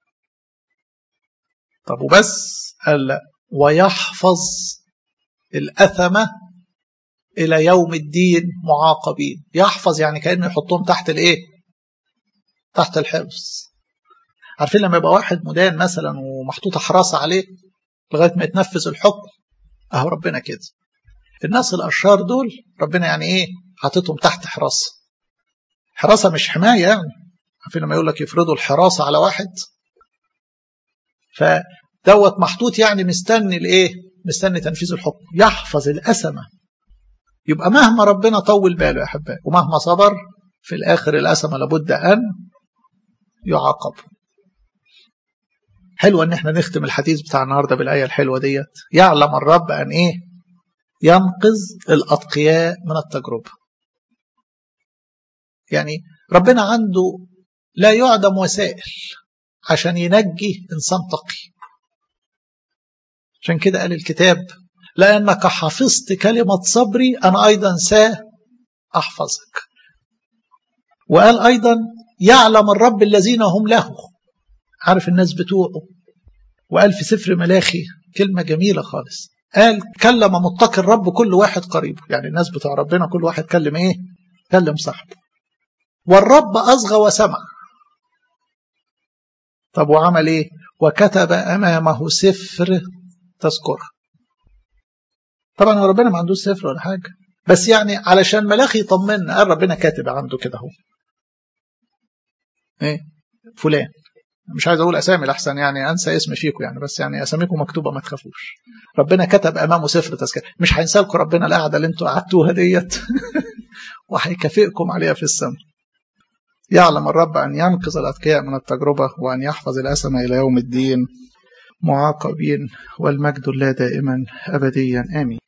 Speaker 1: طب وبس قال لا ويحفظ الأثمة إلى يوم الدين معاقبين يحفظ يعني كأنه يحطهم تحت الإيه تحت الحفظ عارفين لما يبقى واحد مدان مثلا ومحطوطة حراسة عليه لغاية ما يتنفذ الحكم أهو ربنا كده الناس الأشرار دول ربنا يعني إيه حاططهم تحت حراسة حراسة مش حماية يعني عارفين لما يقول لك يفرضوا الحراسة على واحد فدوت محطوط يعني مستني الايه مستني تنفيذ الحكم يحفظ الأسمة يبقى مهما ربنا طول باله يا احبائي ومهما صبر في الاخر الأسمة لابد ان يعاقب حلوة ان احنا نختم الحديث بتاع النهارده بالايه الحلوه ديت يعلم الرب ان ايه ينقذ الاتقياء من التجربه يعني ربنا عنده لا يعدم وسائل عشان ينجي انسان تقي عشان كده قال الكتاب لانك حفظت كلمه صبري انا ايضا ساحفظك وقال ايضا يعلم الرب الذين هم له عارف الناس بتوعه وقال في سفر ملاخي كلمة جميلة خالص قال كلم متقي الرب كل واحد قريبه يعني الناس بتوع ربنا كل واحد كلم ايه كلم صاحبه والرب أصغى وسمع طب وعمل ايه وكتب أمامه سفر تذكره طبعا هو ربنا ما عندوش سفر ولا حاجة بس يعني علشان ملاخي يطمنا قال ربنا كاتب عنده كده اهو ايه فلان مش عايز اقول اسامي لحسن يعني انسى اسم فيكم يعني بس يعني اساميكم مكتوبه ما تخافوش ربنا كتب امامه سفر تذكره مش هينسى لكم ربنا القعده اللي انتوا قعدتوها ديت وهيكافئكم عليها في السماء يعلم الرب ان ينقذ الاتقياء من التجربه وان يحفظ الاسمى الى يوم الدين معاقبين والمجد لا دائما ابديا امين